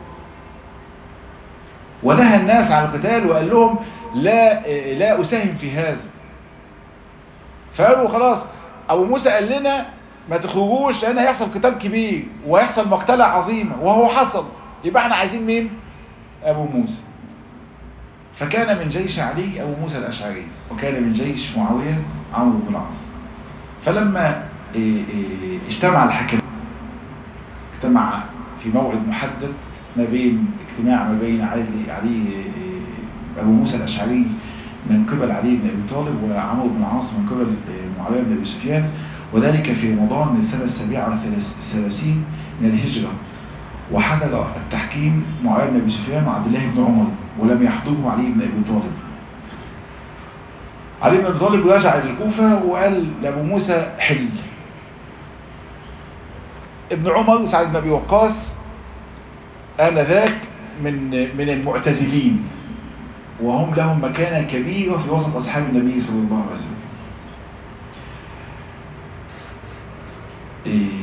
ونهى الناس عن القتال وقال لهم لا لا اساهم في هذا فقالوا خلاص ابو موسى قال لنا ما تخرجوش لان هيحصل قتال كبير وهيحصل مقتلة عظيمة وهو حصل يبقى احنا عايزين مين ابو موسى فكان من جيش علي ابو موسى الاشعري وكان من جيش معاوية عمرو بن العاص فلما اجتمع الحكم اجتمع في موعد محدد ما بين اجتماع ما بين علي, علي ابو موسى الاشعري من قبل علي بن أبي طالب وعمرو بن العاص من قبل معاوية بن أبي سفيان وذلك في رمضان من السنة السابعة والثلاثين من الهجرة وحضر التحكيم معاوية بن أبي سفيان وعبد الله بن عمر ولم يحضره علي بن أبي طالب علي بن أبي طالب رجع إلى الكوفة وقال لأبو موسى حل ابن عمر سعد بن أبي وقاص آنذاك من من المعتزلين وهم لهم مكانة كبيرة في وسط أصحاب النبي صلى الله عليه وسلم إيه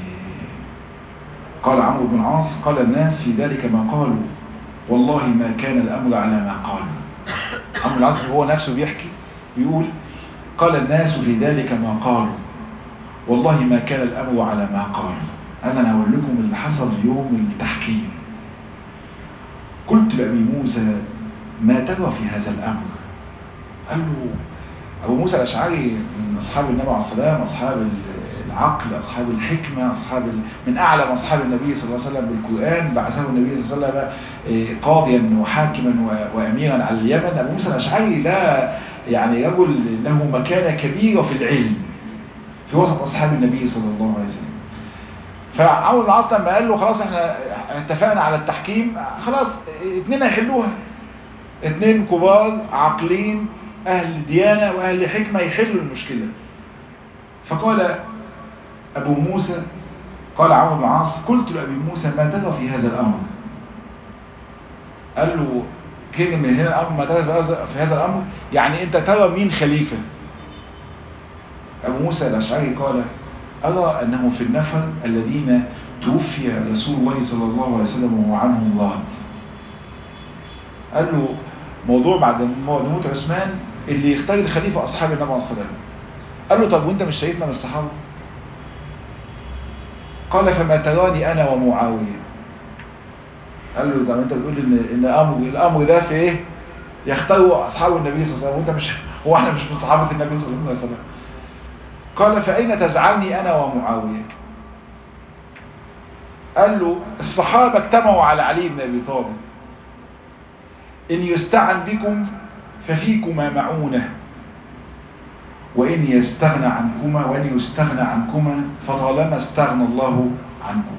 قال عمرو بن العاص قال الناس في ذلك ما قالوا والله ما كان الأمر على ما قالوا عمرو بن العاص هو نفسه بيحكي بيقول قال الناس في ذلك ما قالوا والله ما كان الأمر على ما قالوا أنا هقول لكم اللي حصل يوم التحكيم قلت لأبي موسى ما ترى في هذا الأمر قال له أبو موسى الأشعري من أصحاب النبي عليه السلام أصحاب العقل أصحاب الحكمة أصحاب من أعلم أصحاب النبي صلى الله عليه وسلم بالقرآن بعثه النبي صلى الله عليه وسلم قاضيا وحاكما وأميرا على اليمن أبو موسى الأشعري ده يعني رجل له مكانة كبيرة في العلم في وسط أصحاب النبي صلى الله عليه وسلم فعمرو بن العاص لما قال له خلاص احنا اتفقنا على التحكيم خلاص اتنين هيحلوها اتنين كبار عاقلين اهل ديانة واهل حكمة يحلوا المشكلة فقال ابو موسى قال عمرو بن العاص قلت لابي موسى ما ترى في هذا الامر قال له كلمة من هنا الامر ما ترى في هذا الامر يعني انت ترى مين خليفة ابو موسى الاشعري قال أرى أنه في النفر الذين توفي رسول الله صلى الله عليه وسلم وهو عنهم راض قال له موضوع بعد موت عثمان اللي يختار الخليفة أصحاب النبي عليه الصلاة قال له طب وانت مش شايفنا من الصحابة قال فما تراني أنا ومعاوية قال له طب انت بتقول ان ان الامر الامر ده في ايه يختاروا اصحاب النبي صلى الله عليه وسلم وانت مش هو احنا مش من صحابه النبي صلى الله عليه وسلم قال فأين تزعلني أنا ومعاوية قال له الصحابة اجتمعوا على علي بن أبي طالب إن يستعن بكم ففيكما معونة وإن يستغنى عنكما وإن يستغنى عنكما فطالما استغنى الله عنكما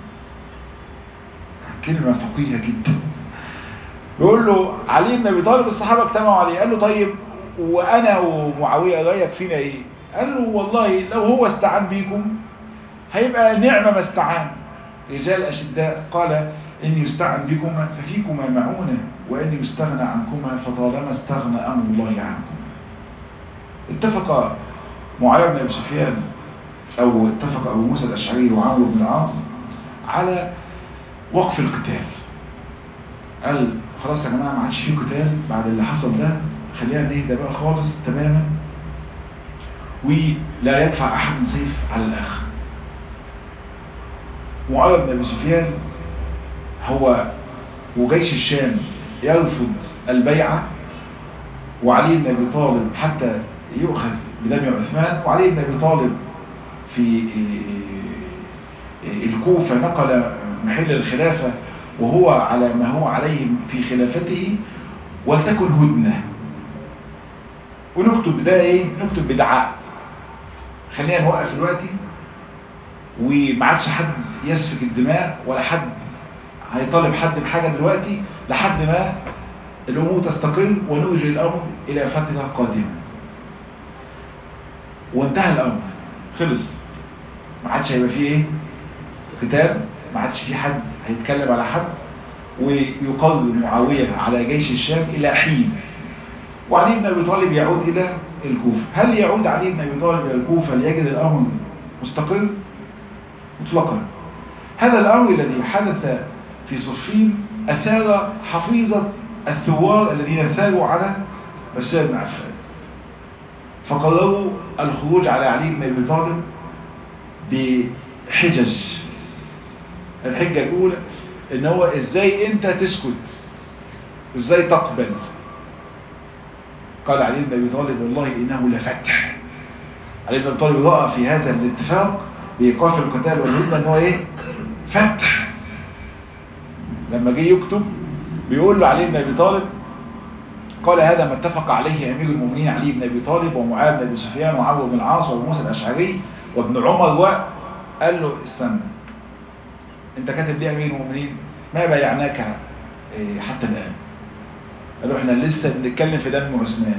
كلمة فقيهة جدا يقول له علي بن أبي طالب الصحابة اجتمعوا عليه قال له طيب وأنا ومعاوية رأيك فينا إيه قال له والله لو هو استعان بيكم هيبقى نعمة ما استعان رجال أشداء قال إن يستعن بكما ففيكما معونة وإن يستغنى عنكما فطالما استغنى أمر الله عنكم اتفق معاوية بن أبي سفيان أو اتفق أبو موسى الأشعري وعمرو بن العاص على وقف القتال قال خلاص يا جماعة ما عادش فيه قتال بعد اللي حصل ده خلينا نهدى بقى خالص تماما ولا يدفع أحد سيف على الآخر معاوية بن أبي سفيان هو وجيش الشام يرفض البيعة وعلي بن أبي طالب حتى يؤخذ بدم عثمان وعلي بن أبي طالب في الكوفة نقل محل الخلافة وهو على ما هو عليه في خلافته ولتكن هدنة ونكتب ده ايه نكتب بدعاء خلينا نوقف دلوقتي وما عادش حد يسفك الدماء ولا حد هيطالب حد بحاجة دلوقتي لحد ما الأمور تستقر ونرجع الأمر إلى فترة قادمة وانتهى الأمر خلص ما عادش هيبقى فيه ايه قتال ما عادش فيه حد هيتكلم على حد ويقرر معاوية على جيش الشام إلى حين وعلي بن أبي طالب يعود إلى الكوفة هل يعود علي بن أبي طالب إلى الكوفة ليجد الأمر مستقر؟ مطلقا هذا الأمر الذي حدث في صفين أثار حفيظة الثوار الذين ثاروا على بشار بن عفان فقرروا الخروج على علي بن أبي طالب بحجج الحجة الأولى إن هو إزاي أنت تسكت إزاي تقبل قال علي بن أبي طالب والله إنه لفتح علي بن أبي طالب رأى في هذا الاتفاق بإيقاف القتال والهدنة إن هو إيه فتح لما جه يكتب بيقول له علي بن أبي طالب قال هذا ما اتفق عليه أمير المؤمنين علي بن أبي طالب ومعاذ بن أبي سفيان وعمرو بن العاص وابو موسى الأشعري وابن عمر وقال له استنى انت كاتب ليه أمير المؤمنين ما بايعناك إيه، حتى الآن قالوا احنا لسه بنتكلم في دم عثمان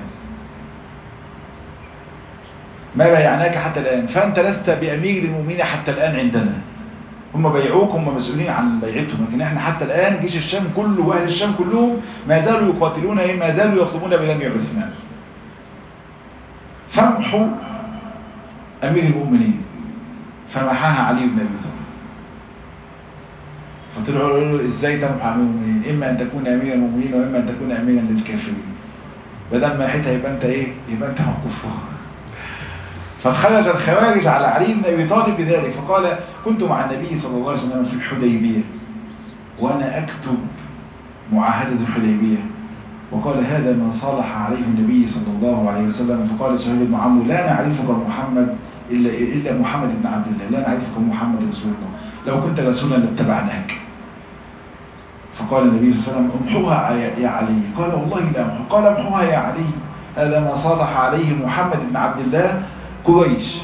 ما بايعناك حتى الآن فأنت لست بأمير المؤمنين حتى الآن عندنا هم بيعوك هم مسؤولين عن بيعتهم لكن احنا حتى الآن جيش الشام كله وأهل الشام كلهم ما زالوا يقاتلون ايه ما زالوا يطلبون بدم عثمان فامحوا أمير المؤمنين فمحاها علي بن أبي طالب فطلعوا قالوا له ازاي تمحى امير المؤمنين اما ان تكون امير المؤمنين واما ان تكون اميرا للكافرين بدل ما حيتها يبقى انت ايه يبقى انت مع الكفار فخرج الخوارج على علي بن ابي طالب بذلك فقال كنت مع النبي صلى الله عليه وسلم في الحديبيه وانا اكتب معاهده الحديبيه وقال هذا ما صالح عليه النبي صلى الله عليه وسلم فقال سهيل بن عمرو لا نعرفك محمد إلا, إلا محمد بن عبد الله لا نعرفك محمد رسول الله لو كنت رسولا لاتبعناك فقال النبي صلى الله عليه وسلم امحوها يا علي قال والله لا امحو قال امحوها يا علي هذا ما صالح عليه محمد بن عبد الله قريش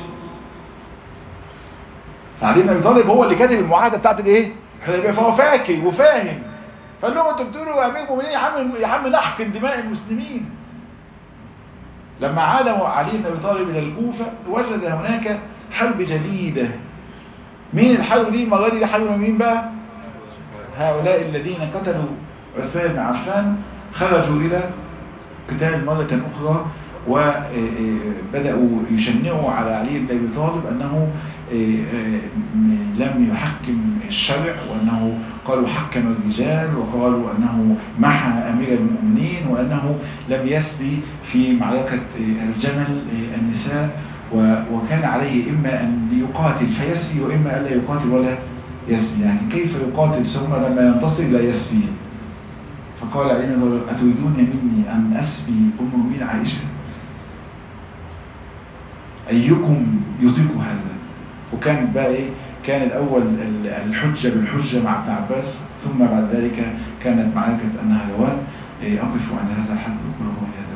فعلي بن ابي طالب هو اللي كاتب المعاهده بتاعت الايه الحديبيه فهو فاكر وفاهم فقال لهم انتوا بتقولوا يا امير المؤمنين يا عم يا عم نحقن دماء المسلمين لما عاد علي بن ابي طالب الى الكوفه وجد هناك حرب جديده مين الحرب دي المره دي حرب مين بقى هؤلاء الذين قتلوا عثمان بن عفان خرجوا الى قتال مرة أخرى وبدأوا يشنعوا على علي بن أبي طالب أنه لم يحكم الشرع وأنه قالوا حكم الرجال وقالوا أنه محى أمير المؤمنين وأنه لم يسبي في معركة الجمل النساء وكان عليه إما أن يقاتل فيسبي وإما أن لا يقاتل ولا يسبي يعني كيف يقاتل ثم لما ينتصر لا يسبي فقال علينا أتريدون مني أن أسبي أم المؤمنين عائشة أيكم يطيق هذا وكان بقى إيه كان الأول الحجة بالحجة مع ابن عباس ثم بعد ذلك كانت معركة النهروان أقف عند هذا الحد وكل هذا